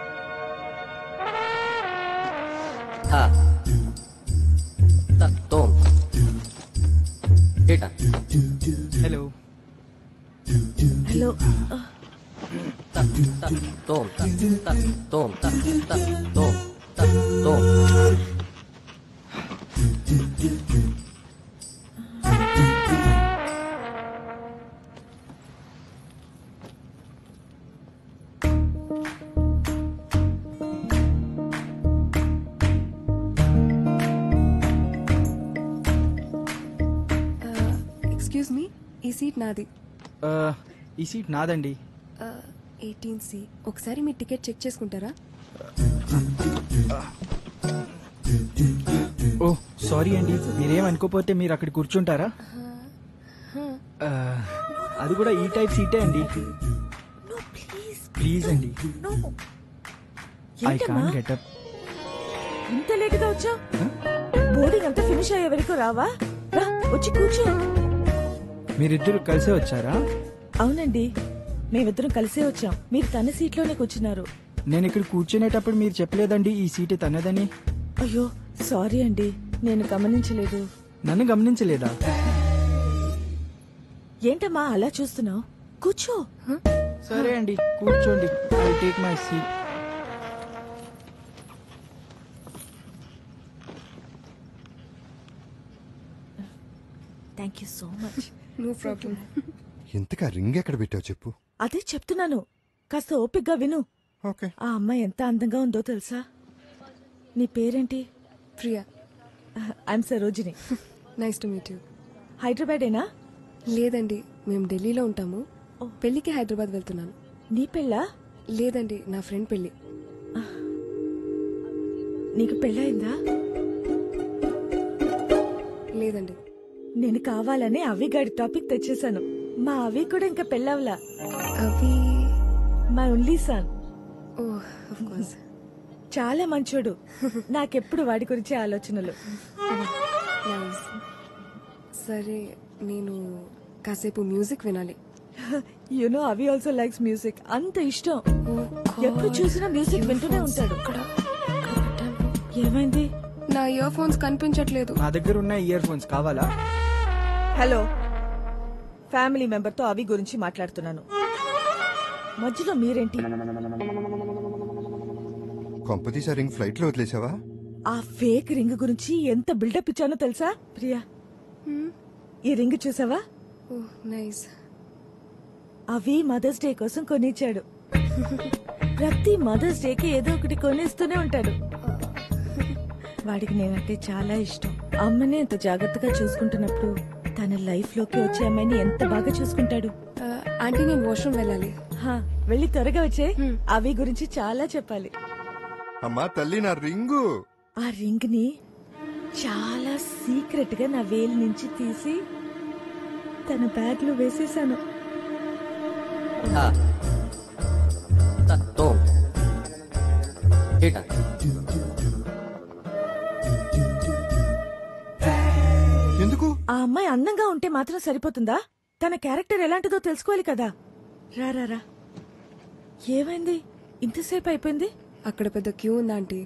Tom. Data. Hello hello Tom. Tom. Tom. Tom. Excuse me ఈ సీట్ నాది ఈ సీట్ నాదండి ఎయిటీన్ సి ఒకసారి మీ టికెట్ చెక్ చేసుకుంటారా ఓ సారీ అండి మీరేం అనుకోపోతే మీరు అక్కడ కూర్చుంటారా ఆ, అది కూడా ఈ టైప్ సీటే అండి ప్లీజ్ అండి ఐ ఏంటమ్మా? కాన్ గెటప్ ఇంత లేట్ గా వచ్చావు బోర్డింగ్ అంతా ఫినిష్ అయ్యే వరకు రావా రా వచ్చి కూర్చో మీరిద్దరు కలిసే వచ్చారా అవునండి మేమిద్దరం కలిసే వచ్చాం మీరు తన సీట్లోనే కూర్చున్నారు నేను ఇక్కడ కూర్చునేటప్పుడు మీరు చెప్పలేదండి ఈ సీటు తనదని అయ్యో సారీ అండి నేను గమనించలేదు నన్ను గమనించలేదా ఏంటమ్మా అలా చూస్తున్నావు కూర్చో సరే అండి కూర్చోండి I take my seat thank you so much no problem ఇంతకా రింగ్ ఎక్కడ పెట్టావు చెప్పు అదే చెప్తున్నాను కాస్త ఓపిగ్గా విను ఓకే ఆ అమ్మాయి ఎంత అందంగా ఉందో తెలుసా నీ పేరేంటి Priya I'm Sarojini nice to meet you హైదరాబాదేనా లేదండి మేము ఢిల్లీలో ఉంటాము పెళ్లికి హైదరాబాద్ వెళ్తున్నాను నీ పెళ్ళా లేదండి నా ఫ్రెండ్ పెళ్లి నీకు పెళ్ళయిందా లేదండి నేను కావాలని అవి గాడి టాపిక్ తెచ్చేశాను మా అవి కూడా ఇంకా పెళ్ళవలా అవి మా only son oh of course చాలా మంచోడు నాకెప్పుడు వాడి గురించి ఆలోచనలు నైస్ సరే నేను కాసేపు మ్యూజిక్ వినాలి యునో అవి ఆల్సో లైక్స్ మ్యూజిక్ అంత ఇష్టం ఎప్పుడు చూసినా మ్యూజిక్ వింటూనే ఉంటాడు ఏమైంది నా ఇయర్ ఫోన్స్ కనిపించట్లేదు నా దగ్గర ఉన్న ఇయర్ ఫోన్స్ కావాలా హలో ఫ్యామిలీ మెంబర్ తో అవి గురించి మాట్లాడుతున్నాను మధ్యలో మీరేంటి కొంపతీసా రింగ్ ఫ్లైట్ లో వదిలేసావా ఆ ఫేక్ రింగ్ గురించి ఎంత బిల్డప్ ఇచ్చానో తెలుసా ప్రియా ఈ రింగ్ చూసావా ఓ నైస్ అవి మదర్స్ డే కోసం కొనిచ్చాడు ప్రతి మదర్స్ డేకి ఏదో ఒకటి కొనిస్తూనే ఉంటాడు వాడికి నేనంటే చాలా ఇష్టం అమ్మని ఎంత జాగ్రత్తగా చూసుకుంటున్నప్పుడు తన లైఫ్ లోకి వచ్చే అమ్మాయిని ఎంత బాగా చూసుకుంటాడు ఆంటీ నేను వాష్రూమ్ వెళ్ళాలి హా, వెళ్ళి త్వరగా వచ్చే అవి గురించి చాలా చెప్పాలి అమ్మా తల్లి నా రింగు ఆ రింగ్ ని చాలా సీక్రెట్ గా నా వేలు నుంచి తీసి తన బ్యాగ్ లో వేసేసాను ఎందుకు ఆ అమ్మాయి అందంగా ఉంటే మాత్రం సరిపోతుందా తన క్యారెక్టర్ ఎలాంటిదో తెలుసుకోవాలి కదా రా రా రా ఏమైంది ఇంతసేపు అయిపోయింది అక్కడ పెద్ద క్యూ ఉంది ఆంటీ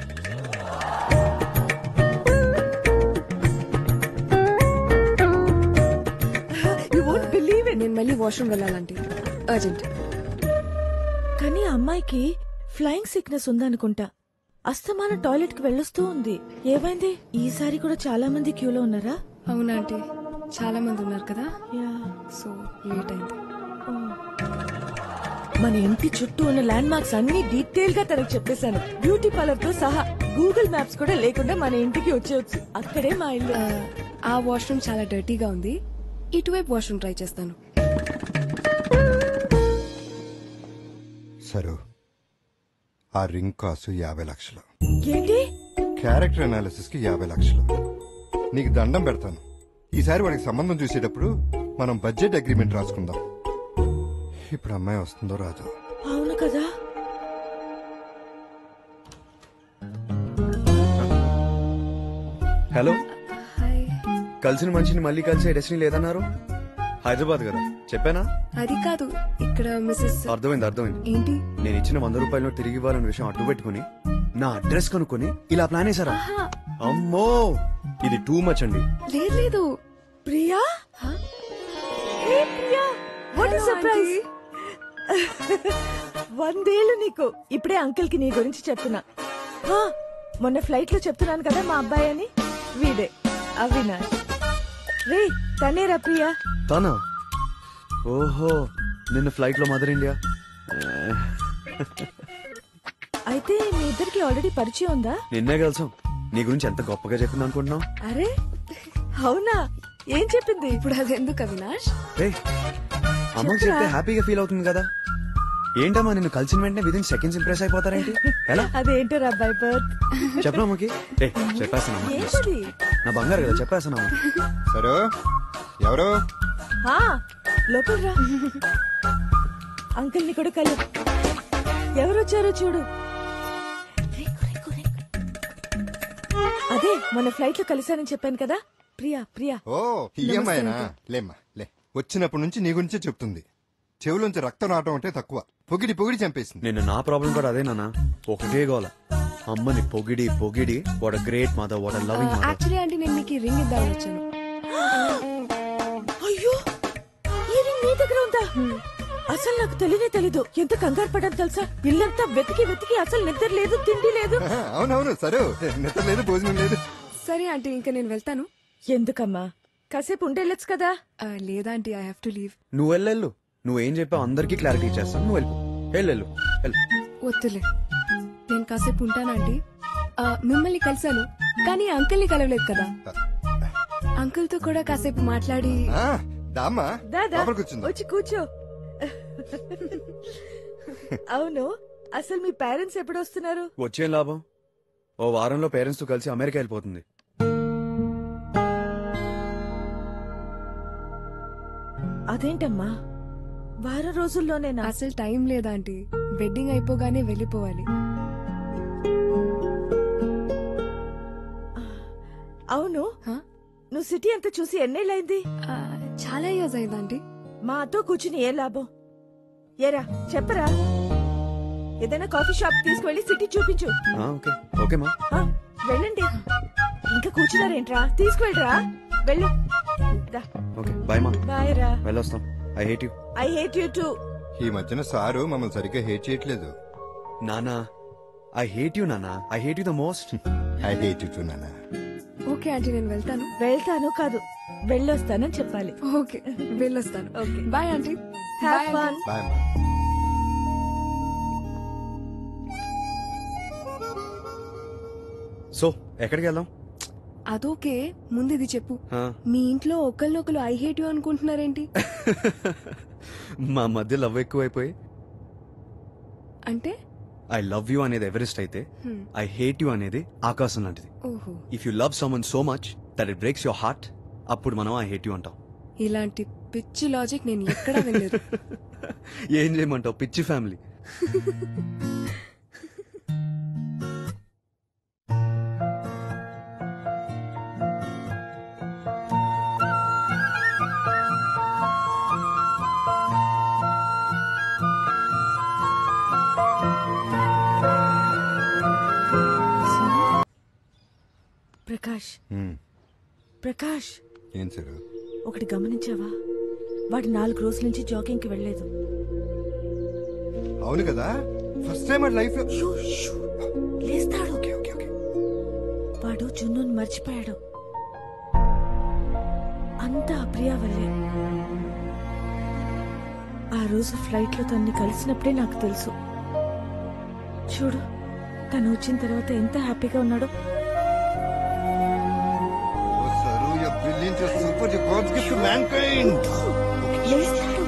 బిలీవ్ నేను మళ్ళీ వాష్రూమ్ వెళ్ళాలంటీ అర్జెంట్ కానీ ఆ అమ్మాయికి ఫ్లయింగ్ సిక్నెస్ ఉందనుకుంటా అస్తమానం టాయిలెట్ కి వెళ్ళొస్తూ ఉంది ఏమైంది ఈసారి కూడా చాలా మంది క్యూలో ఉన్నారా అవునా ఆంటీ చాలా మంది ఉన్నారు కదా యా సో లేట్ అయింది మన ఇంటి చుట్టూ ఉన్న ల్యాండ్ మార్క్స్ అన్ని డీటెయిల్ గా తనకు చెప్పేశాను బ్యూటీ పార్లర్ తో సహా గూగుల్ మ్యాప్స్ కూడా లేకుండా మన ఇంటికి వచ్చేయచ్చు అక్కడే మా ఇల్లు ఆ వాష్రూమ్ చాలా డర్టీగా ఉంది ఇటువైపు వాష్రూమ్ ట్రై చేస్తాను సరు ఆ రింగ్ కాసు యాభై లక్షలు ఏంటి క్యారెక్టర్ అనాలిసిస్ కి యాభై లక్షలు నీకు దండం పెడతాను ఈసారి వాడికి సంబంధం చూసేటప్పుడు మనం బడ్జెట్ అగ్రిమెంట్ రాసుకుందాం ఇప్పుడు అమ్మాయి వస్తుందో రాదో అవును కదా హలో హాయ్ కలిసిన మనిషిని మళ్ళీ కలిసే డెస్టినీ లేదన్నారు హైదరాబాద్ కదా చెప్పానా అది కాదు ఇక్కడ మిస్సెస్ అర్థమైంది అర్థమైంది ఏంటి నేను ఇచ్చిన వంద రూపాయలు తిరిగి ఇవ్వాలన్న విషయం అడ్డు పెట్టుకుని నా అడ్రస్ కనుక్కొని ఇలా ప్లాన్ వేసారా అమ్మో ఇది టూ మచ్ అండి లేదు లేదు Priya hey Priya what Hello, surprise వందేళ్ళు నీకు ఇప్పుడే అంకుల్ కి నీ గురించి చెప్తున్నా హా, మొన్న ఫ్లైట్ లో చెప్తున్నాను కదా మా అబ్బాయి అని వీడే అవినాష్ రే తనేరా ప్రియా తానా ఓహో నిన్న ఫ్లైట్ లో మదర్ ఇండియా అయితే మీ ఇద్దరికి ఆల్రెడీ పరిచయం ఉందా నిన్నే కలిసాం నీ గురించి ఎంత గొప్పగా చెప్పింది అనుకుంటున్నావు అరే అవునా ఏం చెప్పింది ఇప్పుడు అది ఎందుకు అవినాష్ ఏయ్, అమ్మకి చెప్తే హ్యాపీగా ఫీల్ అవుతుంది కదా ఏంటమ్మా నిన్ను కలిసిన వెంటనే విదిన్ సెకండ్స్ ఇంప్రెస్ అయిపోతారేంటి ఎలా అదేంటో అబ్బాయి బర్త్ చెప్పనా అమ్మకి ఏ చెప్పేస్తానమ్మా ఏంటది నా బంగారు కదా చెప్పేస్తానమ్మా సరు ఎవరు ఆ, లోపల రా అంకుల్ ని కూడా కలు ఎవరొచ్చారో చూడు అదే మన ఫ్లైట్ లో కలిసానని చెప్పాను కదా ప్రియా ప్రియా ఓ ఈఎంఐనా లేమ్మా లే వచ్చినప్పటి నుంచి నీ గురించే చెప్తుంది చెవులోంచి రక్తం రావటం అంటే తక్కువ పొగిడి పొగిడి చంపేసింది నిన్న నా ప్రాబ్లం కూడా అదే నాన్న ఒకటే గోల అమ్మని పొగిడి పొగిడి what great mother what loving mother actually అంటే నేను మీకు రింగ్ ఇద్దామని వచ్చాను అయ్యో ఈ రింగ్ నీ దగ్గర ఉందా అసలు నాకు తెలియనే తెలీదు ఎంత కంగారు పడ్డాను తెలుసా ఇల్లంతా వెతికి వెతికి అసలు నిద్ర లేదు తిండి లేదు అవునవును సరే నిద్ర లేదు భోజనం లేదు సరే ఆంటీ ఇంకా నేను వెళ్తాను ఎందుకమ్మా కాసేపు ఉండేళ్ళొచ్చు కదా ఆ, లేదా aunty I have to leave నువ్వు వెళ్ళెళ్ళు నువ్వేం చెప్పావు అందరికీ క్లారిటీ ఇచ్చేస్తాను నువ్వు వెళ్ళిపో వెళ్ళు వెళ్ళు వద్దులే నేను కాసేపు ఉంటానా ఆంటీ ఆ, మిమ్మల్ని కలిశాను కానీ అంకుల్ని కలవలేదు కదా అంకుల్ తో కూడా కాసేపు మాట్లాడి ఆ, దామ్మా దాదా లోపలికి కూర్చుందాం. వచ్చి కూర్చో అవును అసలు మీ పేరెంట్స్ ఎప్పుడు వస్తున్నారు వచ్చేం లాభం ఓ వారంలో పేరెంట్స్ తో కలిసి అమెరికా వెళ్ళిపోతుంది అదేంటమ్మా వారం రోజుల్లోనేనా అసలు టైం లేదా ఆంటీ వెడ్డింగ్ అయిపోగానే వెళ్ళిపోవాలి అవును నువ్వు సిటీ అంతా చూసి ఎన్నేళ్ళైంది చాలా ఇయర్స్ అయింది ఆంటీ మాతో కూర్చుని ఏ లాభం ఏరా చెప్పరా ఏదైనా కాఫీ షాప్ తీసుకువెళ్ళి సిటీ చూపించు ఆ, ఓకే ఓకే మా ఆ, వెళ్ళండి ఇంకా కూర్చున్నారేంట్రా తీసుకువెళ్ళరా వెళ్ళు రా. ఓకే బాయ్ మా బాయ్ రా వెళ్ళొస్తాం I hate you I hate you too ఈ మధ్యన సారు మమ్మల్ని సరిగ్గా హేట్ చేయట్లేదు నానా ఐ హేట్ యూ నానా I hate you the most I hate you too నానా ఓకే ఆంటీ నేను వెళ్తాను వెళ్తాను కాదు వెళ్ళొస్తానని చెప్పాలి ఓకే వెళ్ళొస్తాను okay bye aunty have fun bye so ఎక్కడికి వెళ్దాం అదోకే ముందు ఇది చెప్పు ఆ, మీ ఇంట్లో ఒకరినొకరు ఐ హేట్ యూ అనుకుంటున్నారేంటి మా మధ్య లవ్ ఎక్కువైపోయి అంటే ఐ లవ్ యూ అనేది ఎవరెస్ట్ అయితే Hmm. ఐ హేట్ యూ అనేది ఆకాశం లాంటిది ఓహో if you love someone so much that it breaks your heart అప్పుడు మనం ఐ హేట్ యూ అంటాం ఇలాంటి పిచ్చి లాజిక్ నేను ఎక్కడా వినలేదు ఏం చేయమంటావు పిచ్చి ఫ్యామిలీ ప్రకాష్ హ్మ్. ప్రకాష్ ఏం సారు ఒకటి గమనించావా వాడు నాలుగు రోజుల నుంచి జాగింగ్కి వెళ్ళలేదు అవును కదా ఫస్ట్ టైం లైఫ్ లో లేస్తాడు వాడు జున్నుని మర్చిపోయాడు అంతా అప్రియా వల్లే ఆ రోజు ఫ్లైట్ లో తన్ని కలిసినప్పుడే నాకు తెలుసు చూడు తను వచ్చిన తర్వాత ఎంత హ్యాపీగా ఉన్నాడో sir you brilliant super you god's gift to mankind లేస్తాడు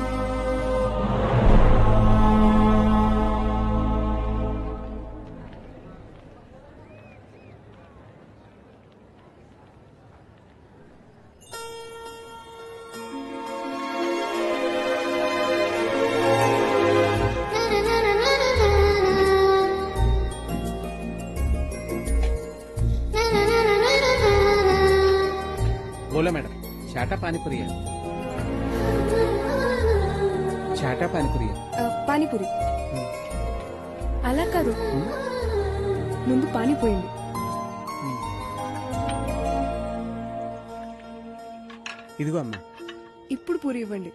बोला मैडम चाटा पानी पूरी है चाटा पानी पूरी है ఆ, పానీపూరి అలా కాదు ముందు పానీ పోయింది ఇదిగో అమ్మా ఇప్పుడు పూరి ఇవ్వండి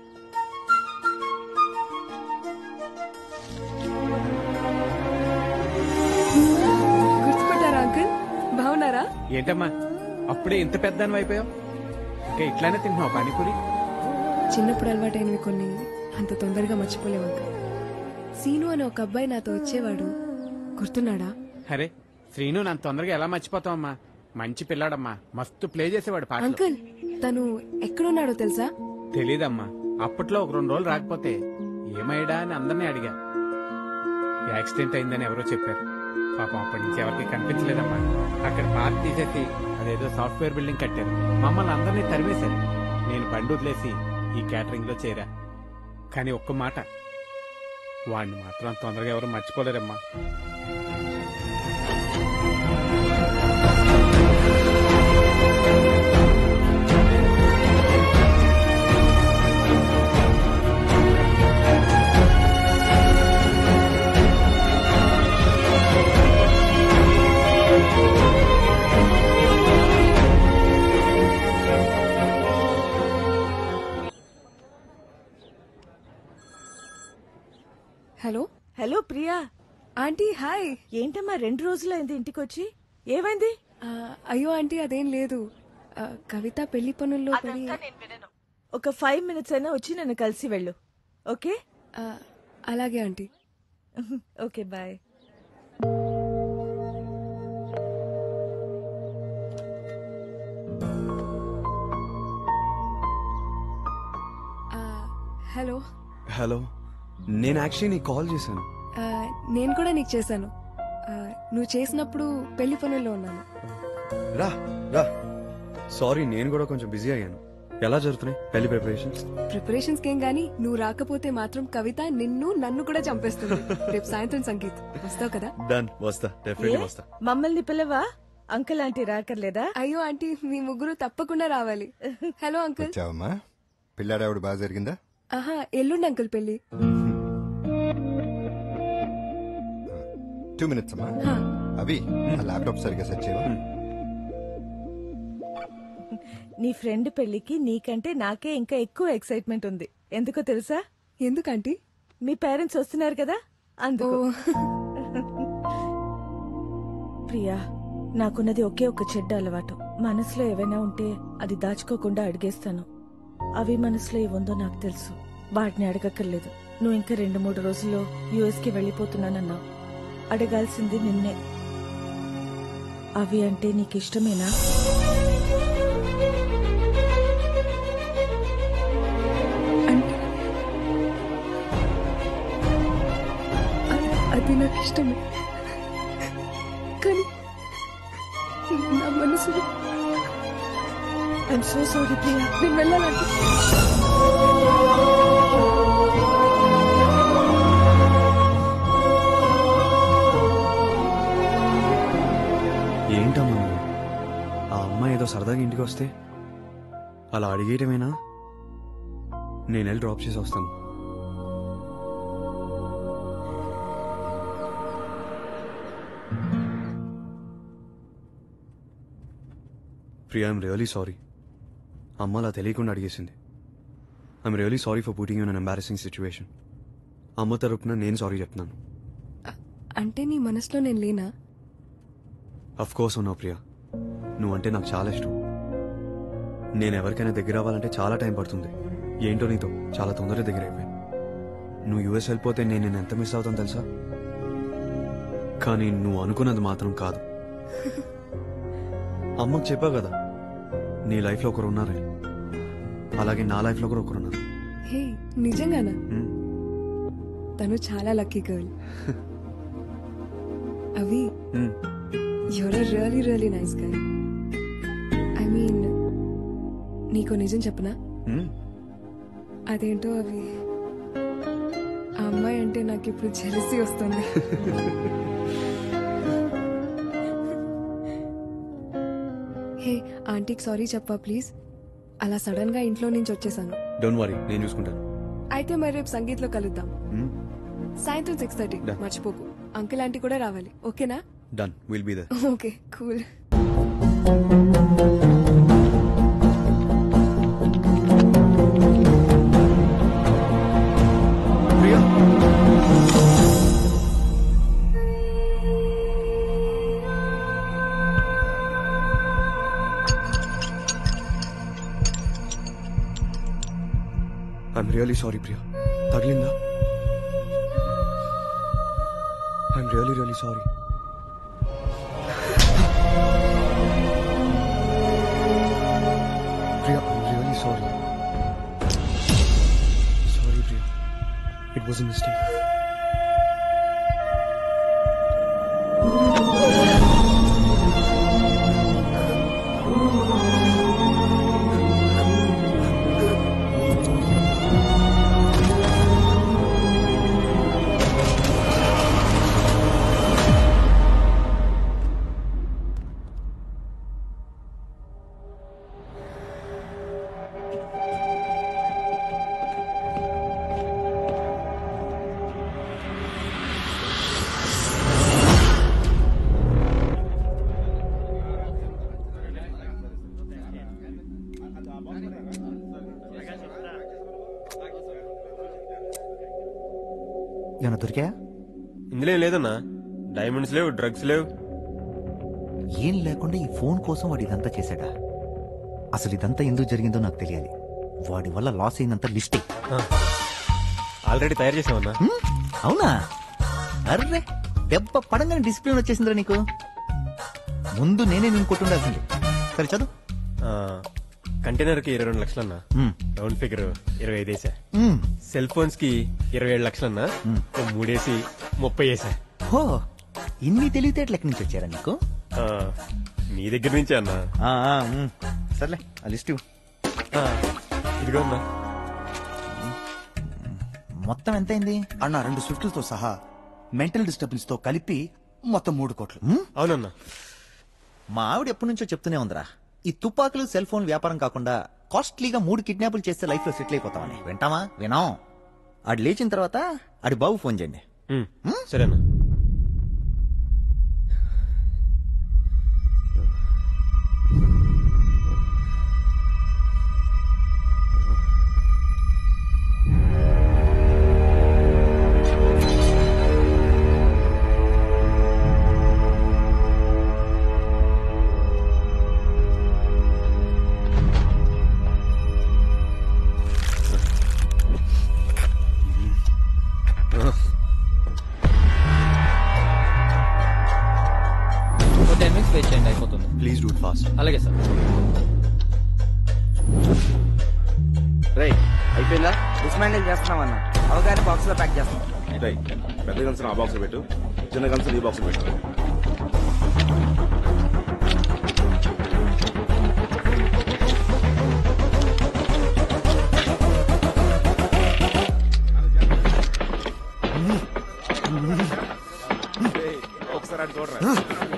గుర్తుపట్టారా అంకుల్ బాగున్నారా ఏంటమ్మా అప్పుడే ఇంత పెద్ద అయిపోయావు ఇంకా ఇట్లానే తింటున్నావు పానీపూరి చిన్నప్పుడు అలవాటైనవి కొన్ని అంత తొందరగా మర్చిపోలేవు అంకుల్ సీను అనే ఒక అబ్బాయి నాతో వచ్చేవాడు గుర్తున్నాడా అరే శ్రీను నన్ను తొందరగా ఎలా మర్చిపోతావమ్మా మంచి పిల్లాడమ్మా మస్తు ప్లే చేసేవాడు పాటలు అంకుల్ తను ఎక్కడున్నాడో తెలుసా తెలీదమ్మా అప్పట్లో ఒక రెండు రోజులు రాకపోతే ఏమయ్యడా అని అందరినీ అడిగా యాక్సిడెంట్ అయిందని ఎవరో చెప్పారు పాపం అప్పటి నుంచి ఎవరికి కనిపించలేదమ్మా అక్కడ పార్క్ తీసేసి అదేదో సాఫ్ట్వేర్ బిల్డింగ్ కట్టారు మమ్మల్ని అందరినీ తరిమేశారు నేను బండి వదిలేసి ఈ క్యాటరింగ్ లో చేరా కానీ ఒక్క మాట వాడిని మాత్రం తొందరగా ఎవరు మర్చిపోలేరమ్మా hello hello Priya aunty hi ఏంటమ్మా రెండు రోజులైంది ఇంటికి వచ్చి ఏమైంది ఆ, అయ్యో ఆంటీ అదేం లేదు ఆ, కవిత పెళ్లి పనుల్లో పడి ఒక ఫైవ్ మినిట్స్ అయినా వచ్చి నన్ను కలిసి వెళ్ళు ఓకే ఆ, అలాగే ఆంటీ ఓకే బాయ్ ఆ, హలో హలో నేను యాక్చువల్లీ నీకు కాల్ చేశాను ఆ, నేను కూడా నీకు చేశాను ఆ, నువ్వు చేసినప్పుడు పెళ్లి పనుల్లో ఉన్నాను రా రా సారీ నేను కూడా కొంచెం బిజీ అయ్యాను ఎలా జరుగుతున్నాయి పెళ్లి ప్రిపరేషన్స్ ప్రిపరేషన్స్ కేం గానీ నువ్వు రాకపోతే మాత్రం కవిత నిన్ను నన్ను కూడా చంపేస్తుంది రేపు సాయంత్రం సంగీత్ వస్తావు కదా డన్ వస్తా డెఫినెట్లీ ఏ? వస్తా మమ్మల్ని పిల్లవా అంకుల్ ఆంటీ రాకర్లేదా అయ్యో ఆంటీ మీ ముగ్గురు తప్పకుండా రావాలి హలో అంకుల్ వచ్చావమ్మా పిల్లాడావిడ బాగా జరిగిందా ఆహా ఎల్లుండి అంకుల్ పెళ్లి టూ మినిట్స్ అమ్మా అవి ఆ ల్యాప్టాప్ సరిగ్గా సెట్ చేయవా నీ ఫ్రెండ్ పెళ్లికి నీకంటే నాకే ఇంకా ఎక్కువ ఎక్సైట్మెంట్ ఉంది ఎందుకో తెలుసా ఎందుకంటే మీ పేరెంట్స్ వస్తున్నారు కదా అందుకు ప్రియా నాకున్నది ఒకే ఒక చెడ్డ అలవాటు మనసులో ఏవైనా ఉంటే అది దాచుకోకుండా అడిగేస్తాను అవి మనసులో ఏముందో నాకు తెలుసు వాటిని అడగక్కర్లేదు నువ్వు ఇంకా రెండు మూడు రోజుల్లో యుఎస్ కి వెళ్ళిపోతున్నానన్నావు అడగాల్సింది నిన్నే అవి అంటే నీకు ఇష్టమేనా అది నాకు ఇష్టమే కానీ నా మనసు ఐఎమ్ సో సారీ ప్రియా నేను వెళ్ళాలంటే ఏంటమ్మా నువ్వు? ఆ అమ్మాయి ఏదో సరదాగా ఇంటికి వస్తే అలా అడిగేయటమేనా నేను వెళ్ళి డ్రాప్ చేసి వస్తాను ప్రియా ఐమ్ రియలీ సారీ అమ్మ అలా తెలియకుండా అడిగేసింది I'm really sorry for putting an embarrassing situation అమ్మ తరపున నేను సారీ చెప్తున్నాను అంటే నీ మనసులో నేను లేనా అఫ్ కోర్స్ ఉన్నావు ప్రియా నువ్వంటే నాకు చాలా ఇష్టం నేను ఎవరికైనా దగ్గర అవ్వాలంటే చాలా టైం పడుతుంది ఏంటో నీతో చాలా తొందరగా దగ్గర అయిపోయాను నువ్వు యుఎస్ వెళ్ళిపోతే నేను నేను ఎంత మిస్ అవుతాను తెలుసా కానీ నువ్వు అనుకున్నది మాత్రం కాదు అమ్మకు చెప్పావు కదా నీ లైఫ్లో ఒకరు ఉన్నారని అలాగే నా లైఫ్లో కూడా ఒకరు ఉన్నారు హే నిజంగానా మ్మ్. తను చాలా లక్కీ గర్ల్ అవి hmm. You're really really nice guy I mean నీకు నిజం చెప్పనా మ్మ్. అదేంటో అవి ఆ అమ్మాయి అంటే నాకు ఇప్పుడు జెలసీ వస్తుంది హే ఆంటీకి సారీ చెప్పా ప్లీజ్ అలా సడన్ గా ఇంట్లో నుంచి వచ్చేసాను డోంట్ వరీ నేను చూసుకుంటాను అయితే మరి రేపు సంగీత్లో కలుద్దాం మ్మ్. సాయంత్రం సిక్స్ థర్టీ Done. మర్చిపోకు అంకుల్ ఆంటీ కూడా రావాలి ఓకేనా done will be there okay cool Priya I'm really sorry Priya తగిలిందా I'm really really sorry Priya I'm really sorry sorry Priya it was mistake ఏమైనా దొరికాయా ఇందులో ఏం లేదన్నా డైమండ్స్ లేవు డ్రగ్స్ లేవు ఏం లేకుండా ఈ ఫోన్ కోసం వాడు ఇదంతా చేశాడా అసలు ఇదంతా ఎందుకు జరిగిందో నాకు తెలియాలి వాడి వల్ల లాస్ అయిందంతా లిస్టే ఆల్రెడీ తయారు చేసామన్నా అవునా అర్రే దెబ్బ పడంగానే డిసిప్లిన్ వచ్చేసిందిరా నీకు ముందు నేనే నేను కొట్టుండాల్సింది సరే చదువు కంటైనర్ కి ఇరవై రెండు లక్షలన్నా మ్మ్. రౌండ్ ఫిగర్ ఇరవై ఐదు వేసా మ్మ్. సెల్ ఫోన్స్ కి ఇరవై ఏడు లక్షలన్నా ఓ మూడేసి ముప్పై వేసా హో ఇన్ని తెలివితేటలు ఎక్కడి నుంచి వచ్చారా నీకు ఆ, మీ దగ్గర నుంచే అన్నా ఆ, ఆ, ఉమ్. సర్లే ఆ లిస్ట్ ఇవ్వు. ఆ, ఇదిగో అన్నా మొత్తం ఎంతైంది అన్న రెండు స్విఫ్ట్లతో సహా మెంటల్ డిస్టర్బెన్స్ తో కలిపి మొత్తం మూడు కోట్లు అవునన్నా మా ఆవిడ ఎప్పటి నుంచో చెప్తూనే ఉందిరా ఈ తుపాకులు సెల్ ఫోన్ వ్యాపారం కాకుండా కాస్ట్లీగా మూడు కిడ్నాపులు చేస్తే లైఫ్ లో సెటిల్ అయిపోతామని వింటామా వినాం ఆడు లేచిన తర్వాత ఆడి బాబు ఫోన్ చేయండి సరేనా ఒక టెన్ మినిట్స్ వెయిట్ చేయండి అయిపోతుంది ప్లీజ్ డూట్ ఫాస్ట్ అలాగే సార్ రే అయిపోయిందా డిస్మాండిల్ చేస్తున్నామన్నా అవగారి బాక్స్ లో ప్యాక్ చేస్తాం పెద్ద కలిసి ఆ బాక్స్ పెట్టు చిన్న కలిసి ఈ బాక్స్ పెట్టు ఒకసారి అటు చూడరా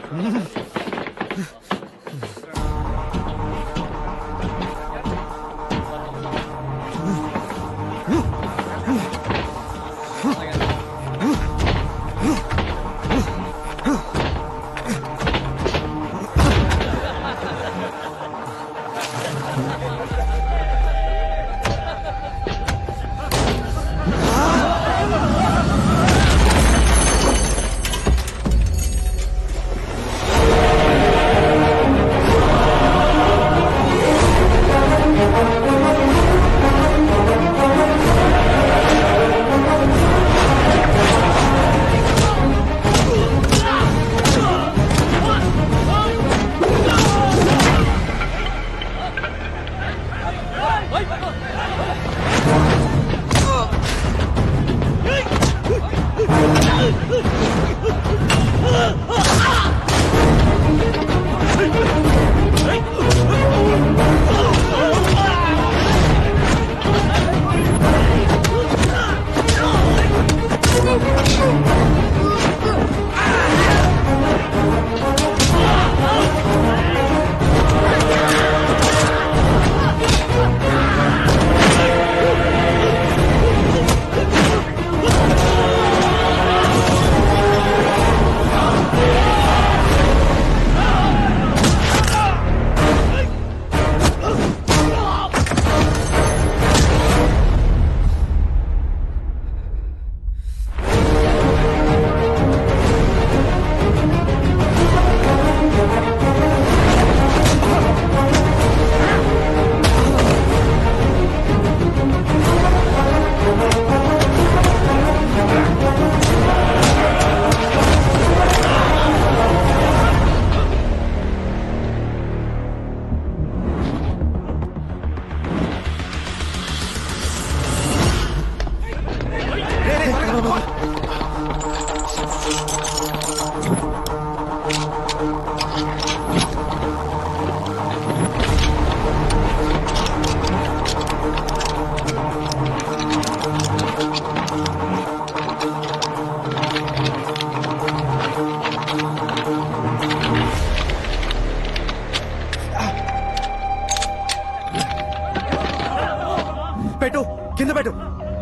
పెట్టు కింద పెట్టు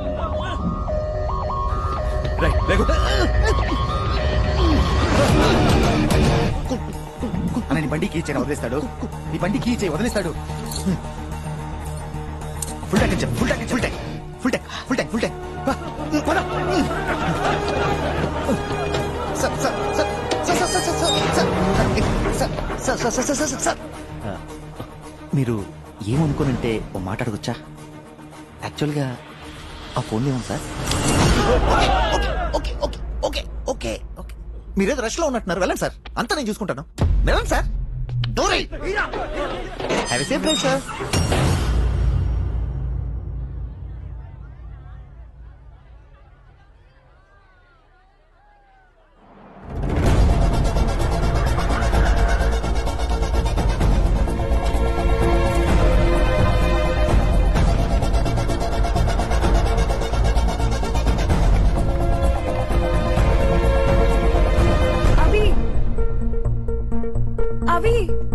రైట్ లేకు అన్న నీ బండి కీ చేయని వదిలేస్తాడు నీ బండి కీ చేయి వదిలేస్తాడు ఫుల్ ట్యాంక్ చెప్పు full tank full tank full tank full tank full tank sir sir sir sir sir sir ఆ, మీరు ఏమనుకోనంటే ఓ మాట అడగొచ్చా యాక్చువల్గా ఆ ఫోన్ ఏమన్నా sir okay okay okay okay okay మీరేదో రష్ లో ఉన్నట్టున్నారు వెళ్ళండి సార్ అంతా నేను చూసుకుంటాను వెళ్ళండి సార్ డోరీ హ్యావ్ సేఫ్ డ్రైవ్ సార్ అవి అవి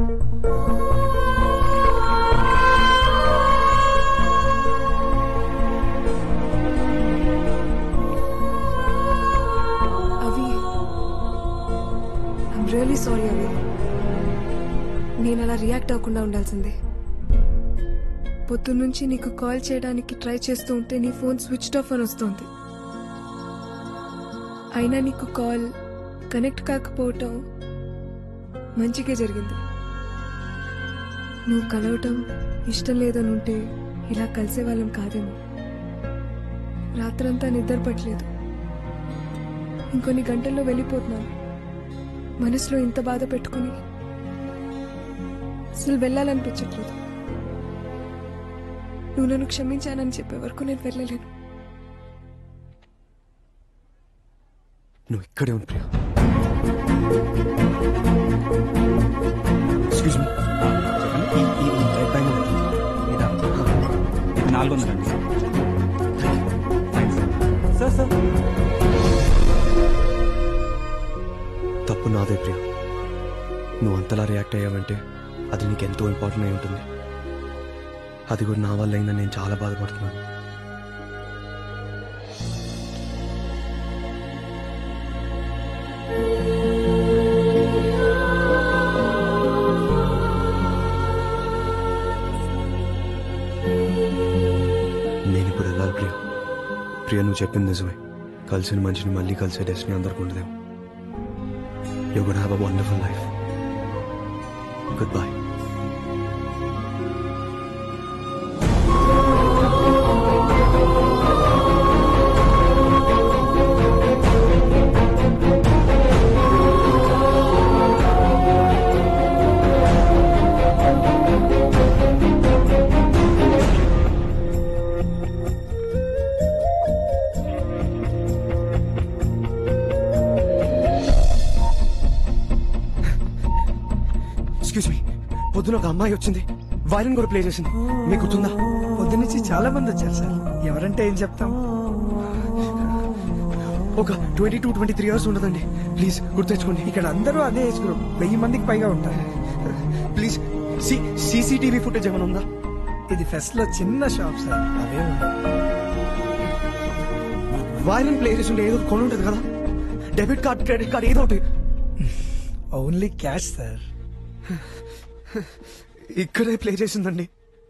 అవి ఐమ్ రియలీ సారీ అవి నేను అలా రియాక్ట్ అవ్వకుండా ఉండాల్సిందే పొద్దున్నుంచి నీకు కాల్ చేయడానికి ట్రై చేస్తూ ఉంటే నీ ఫోన్ స్విచ్ ఆఫ్ అని వస్తుంది అయినా నీకు కాల్ కనెక్ట్ కాకపోవటం మంచిగా జరిగింది నువ్వు కలవటం ఇష్టం లేదని ఉంటే ఇలా కలిసే వాళ్ళం కాదేమో రాత్రంతా నిద్ర పట్టలేదు ఇంకొన్ని గంటల్లో వెళ్ళిపోతున్నాను మనసులో ఇంత బాధ పెట్టుకుని అసలు వెళ్ళాలనిపించట్లేదు నువ్వు నన్ను క్షమించానని చెప్పే వరకు నేను వెళ్ళలేను నువ్వు ఇక్కడే ఉంది ప్రియా ఎక్స్క్యూజ్ మీ ఈ ఈ ఈ రెడ్ బ్యాంగ్ ఇదా ఇది నాలుగు వందలండి సార్ సార్ తప్పు నాదే ప్రియా నువ్వు అంతలా రియాక్ట్ అయ్యావంటే అది నీకు ఎంతో ఇంపార్టెంట్ అయి ఉంటుంది అది కూడా నా వల్ల అయిందని నేను చాలా బాధపడుతున్నాను నేను ఇప్పుడు వెళ్ళాలి ప్రియా ప్రియా నువ్వు చెప్పింది నిజమే కలిసిన మనిషిని మళ్ళీ కలిసే డెస్టినీ అందరికి ఉండదేమో you good have a wonderful life goodbye excuse me పొద్దున ఒక అమ్మాయి వచ్చింది వైరన్ కూడా ప్లే చేసింది మీకు గుర్తుందా పొద్దున్నుంచి చాలా మంది వచ్చారు సార్ ఎవరంటే ఏం చెప్తాం ఒక twenty two twenty three hours ఉండదండి ప్లీజ్ గుర్తు తెచ్చుకోండి ఇక్కడ అందరూ అదే ఏజ్ గ్రూప్ వెయ్యి మందికి పైగా ఉంటారు ప్లీజ్ సి సీసీటీవీ ఫుటేజ్ ఏమైనా ఉందా ఇది ఫెస్ట్ లో చిన్న షాప్ సార్ అవే ఉండవు వైరన్ ప్లే చేసి ఉంటే ఏదో ఒకటి కొని ఉంటుంది కదా డెబిట్ కార్డ్ క్రెడిట్ కార్డ్ ఏదో ఒకటి ఓన్లీ క్యాష్ సార్ ఇక్కడే ప్లే చేసిందండి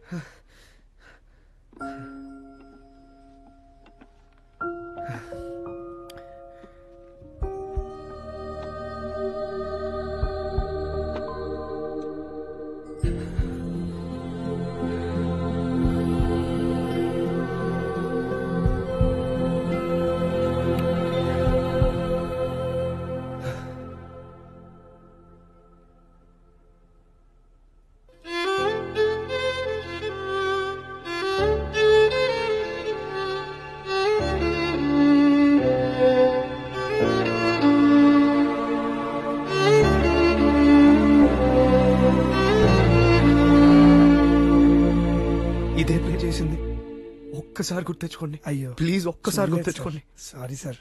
ఇదే ప్లే చేసింది ఒక్కసారి గుర్తు తెచ్చుకోండి అయ్యో ప్లీజ్ ఒక్కసారి గుర్తు తెచ్చుకోండి సారీ సార్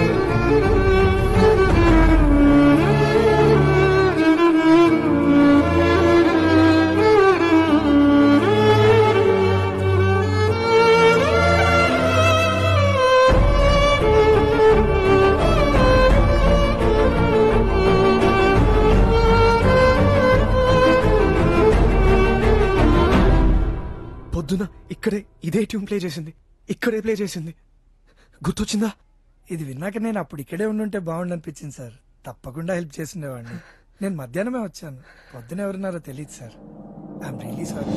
Thank you. ఇదే ట్యూన్ ప్లే చేసింది ఇక్కడే ప్లే చేసింది గుర్తొచ్చిందా ఇది విన్నాక నేను అప్పుడు ఇక్కడే ఉండుంటే బాగుండు అనిపించింది సార్ తప్పకుండా హెల్ప్ చేసిండేవాడిని నేను మధ్యాహ్నమే వచ్చాను పొద్దున ఎవరున్నారో తెలియదు sir I'm really sorry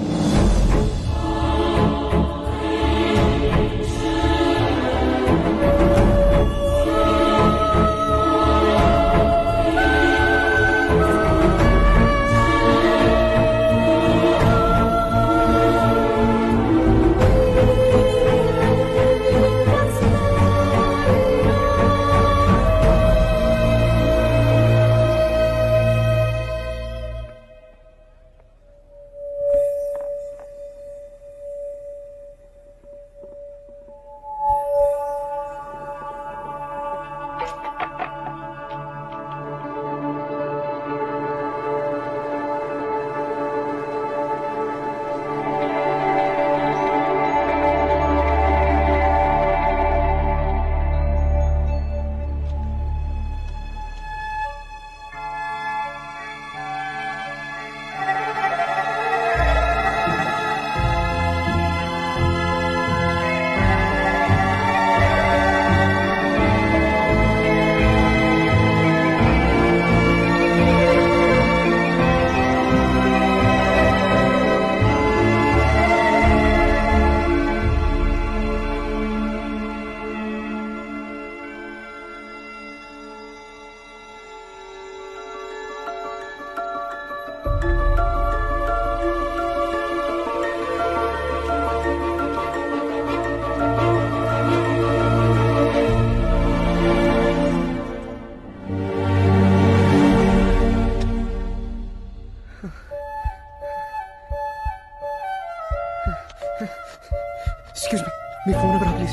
excuse me మీ phone number please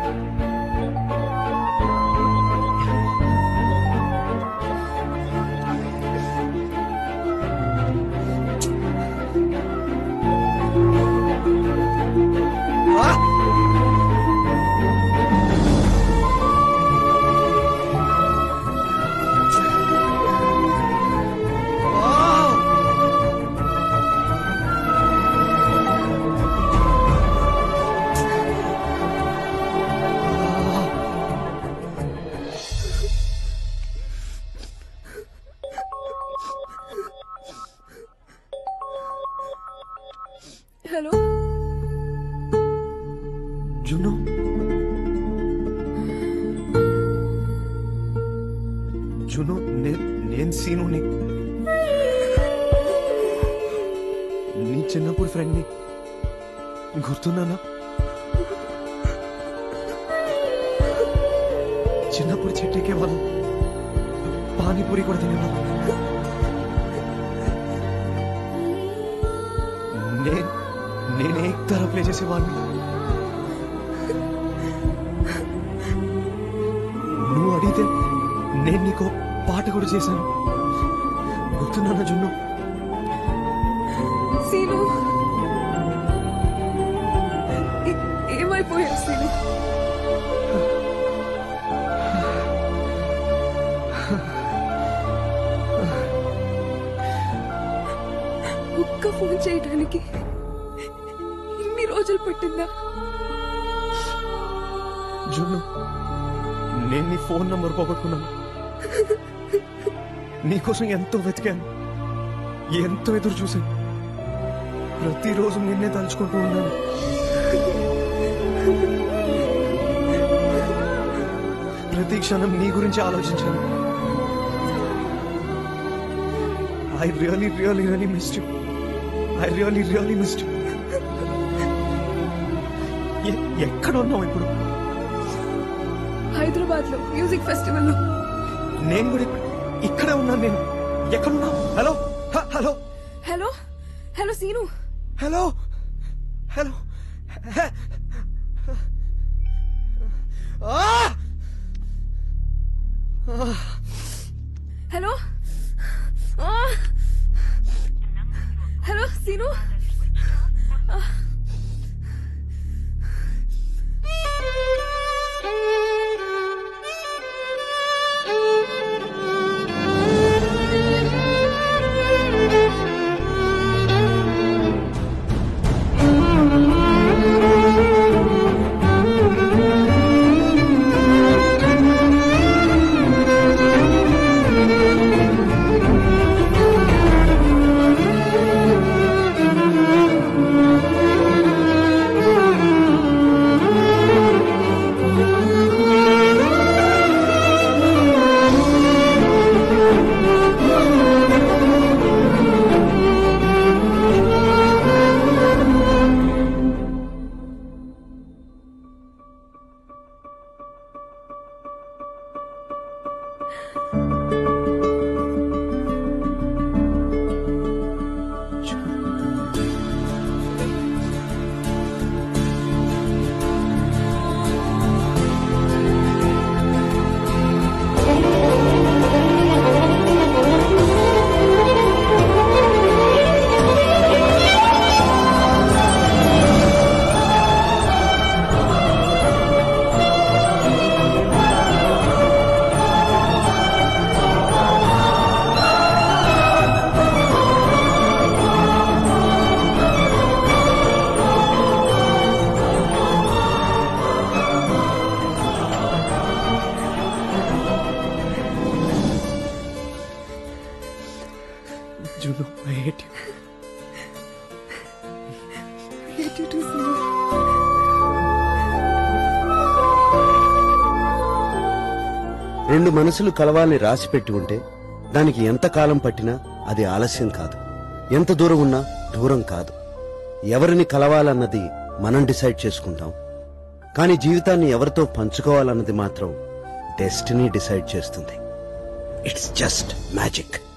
hello Junnu Junnu నే- నేను సీనుని నీ చిన్నప్పుడు ఫ్రెండ్ని గుర్తున్నానా చిన్నప్పుడు చెట్టెక్కే వాళ్ళం పానీపూరి కూడా తినేవాళ్ళం నేను నేనే తర ప్లే చేసేవాడిని నువ్వు అడిగితే నేను నీకు పాట కూడా చేశాను గుర్తున్నానా జున్ను సీను ఏ- ఏమైపోయావు సీను ఒక్క ఫోన్ చేయడానికి ఇన్ని రోజులు పట్టిందా జున్ను నేను నీ ఫోన్ నంబర్ పోగొట్టుకున్నాను నీకోసం ఎంతో వెతికాను ఎంతో ఎదురు చూశాను ప్రతిరోజు నిన్నే తలుచుకుంటూ ఉన్నాను ప్రతి క్షణం నీ గురించి ఆలోచించాను I really really really missed I really really missed ఎక్కడ ఉన్నావు ఇప్పుడు హైదరాబాద్ లో మ్యూజిక్ ఫెస్టివల్ లో నేను కూడా ఇక్కడ- ఇక్కడే ఉన్నాను నేను ఎక్కడున్నావు హలో హ- hello hello hello Seenu hello hello హ- ఆ! ఆ! హలో ఆ! హలో సీను ఆ. ఆ no I hate you hate you too, Simran. రెండు మనసులు కలవాలని రాసి పెట్టి ఉంటే దానికి ఎంత కాలం పట్టినా అది ఆలస్యం కాదు ఎంత దూరం ఉన్నా దూరం కాదు ఎవరిని కలవాలన్నది మనం డిసైడ్ చేసుకుంటాం కానీ జీవితాన్ని ఎవరితో పంచుకోవాలన్నది మాత్రం డెస్టినీ డిసైడ్ చేస్తుంది ఇట్స్ జస్ట్ మ్యాజిక్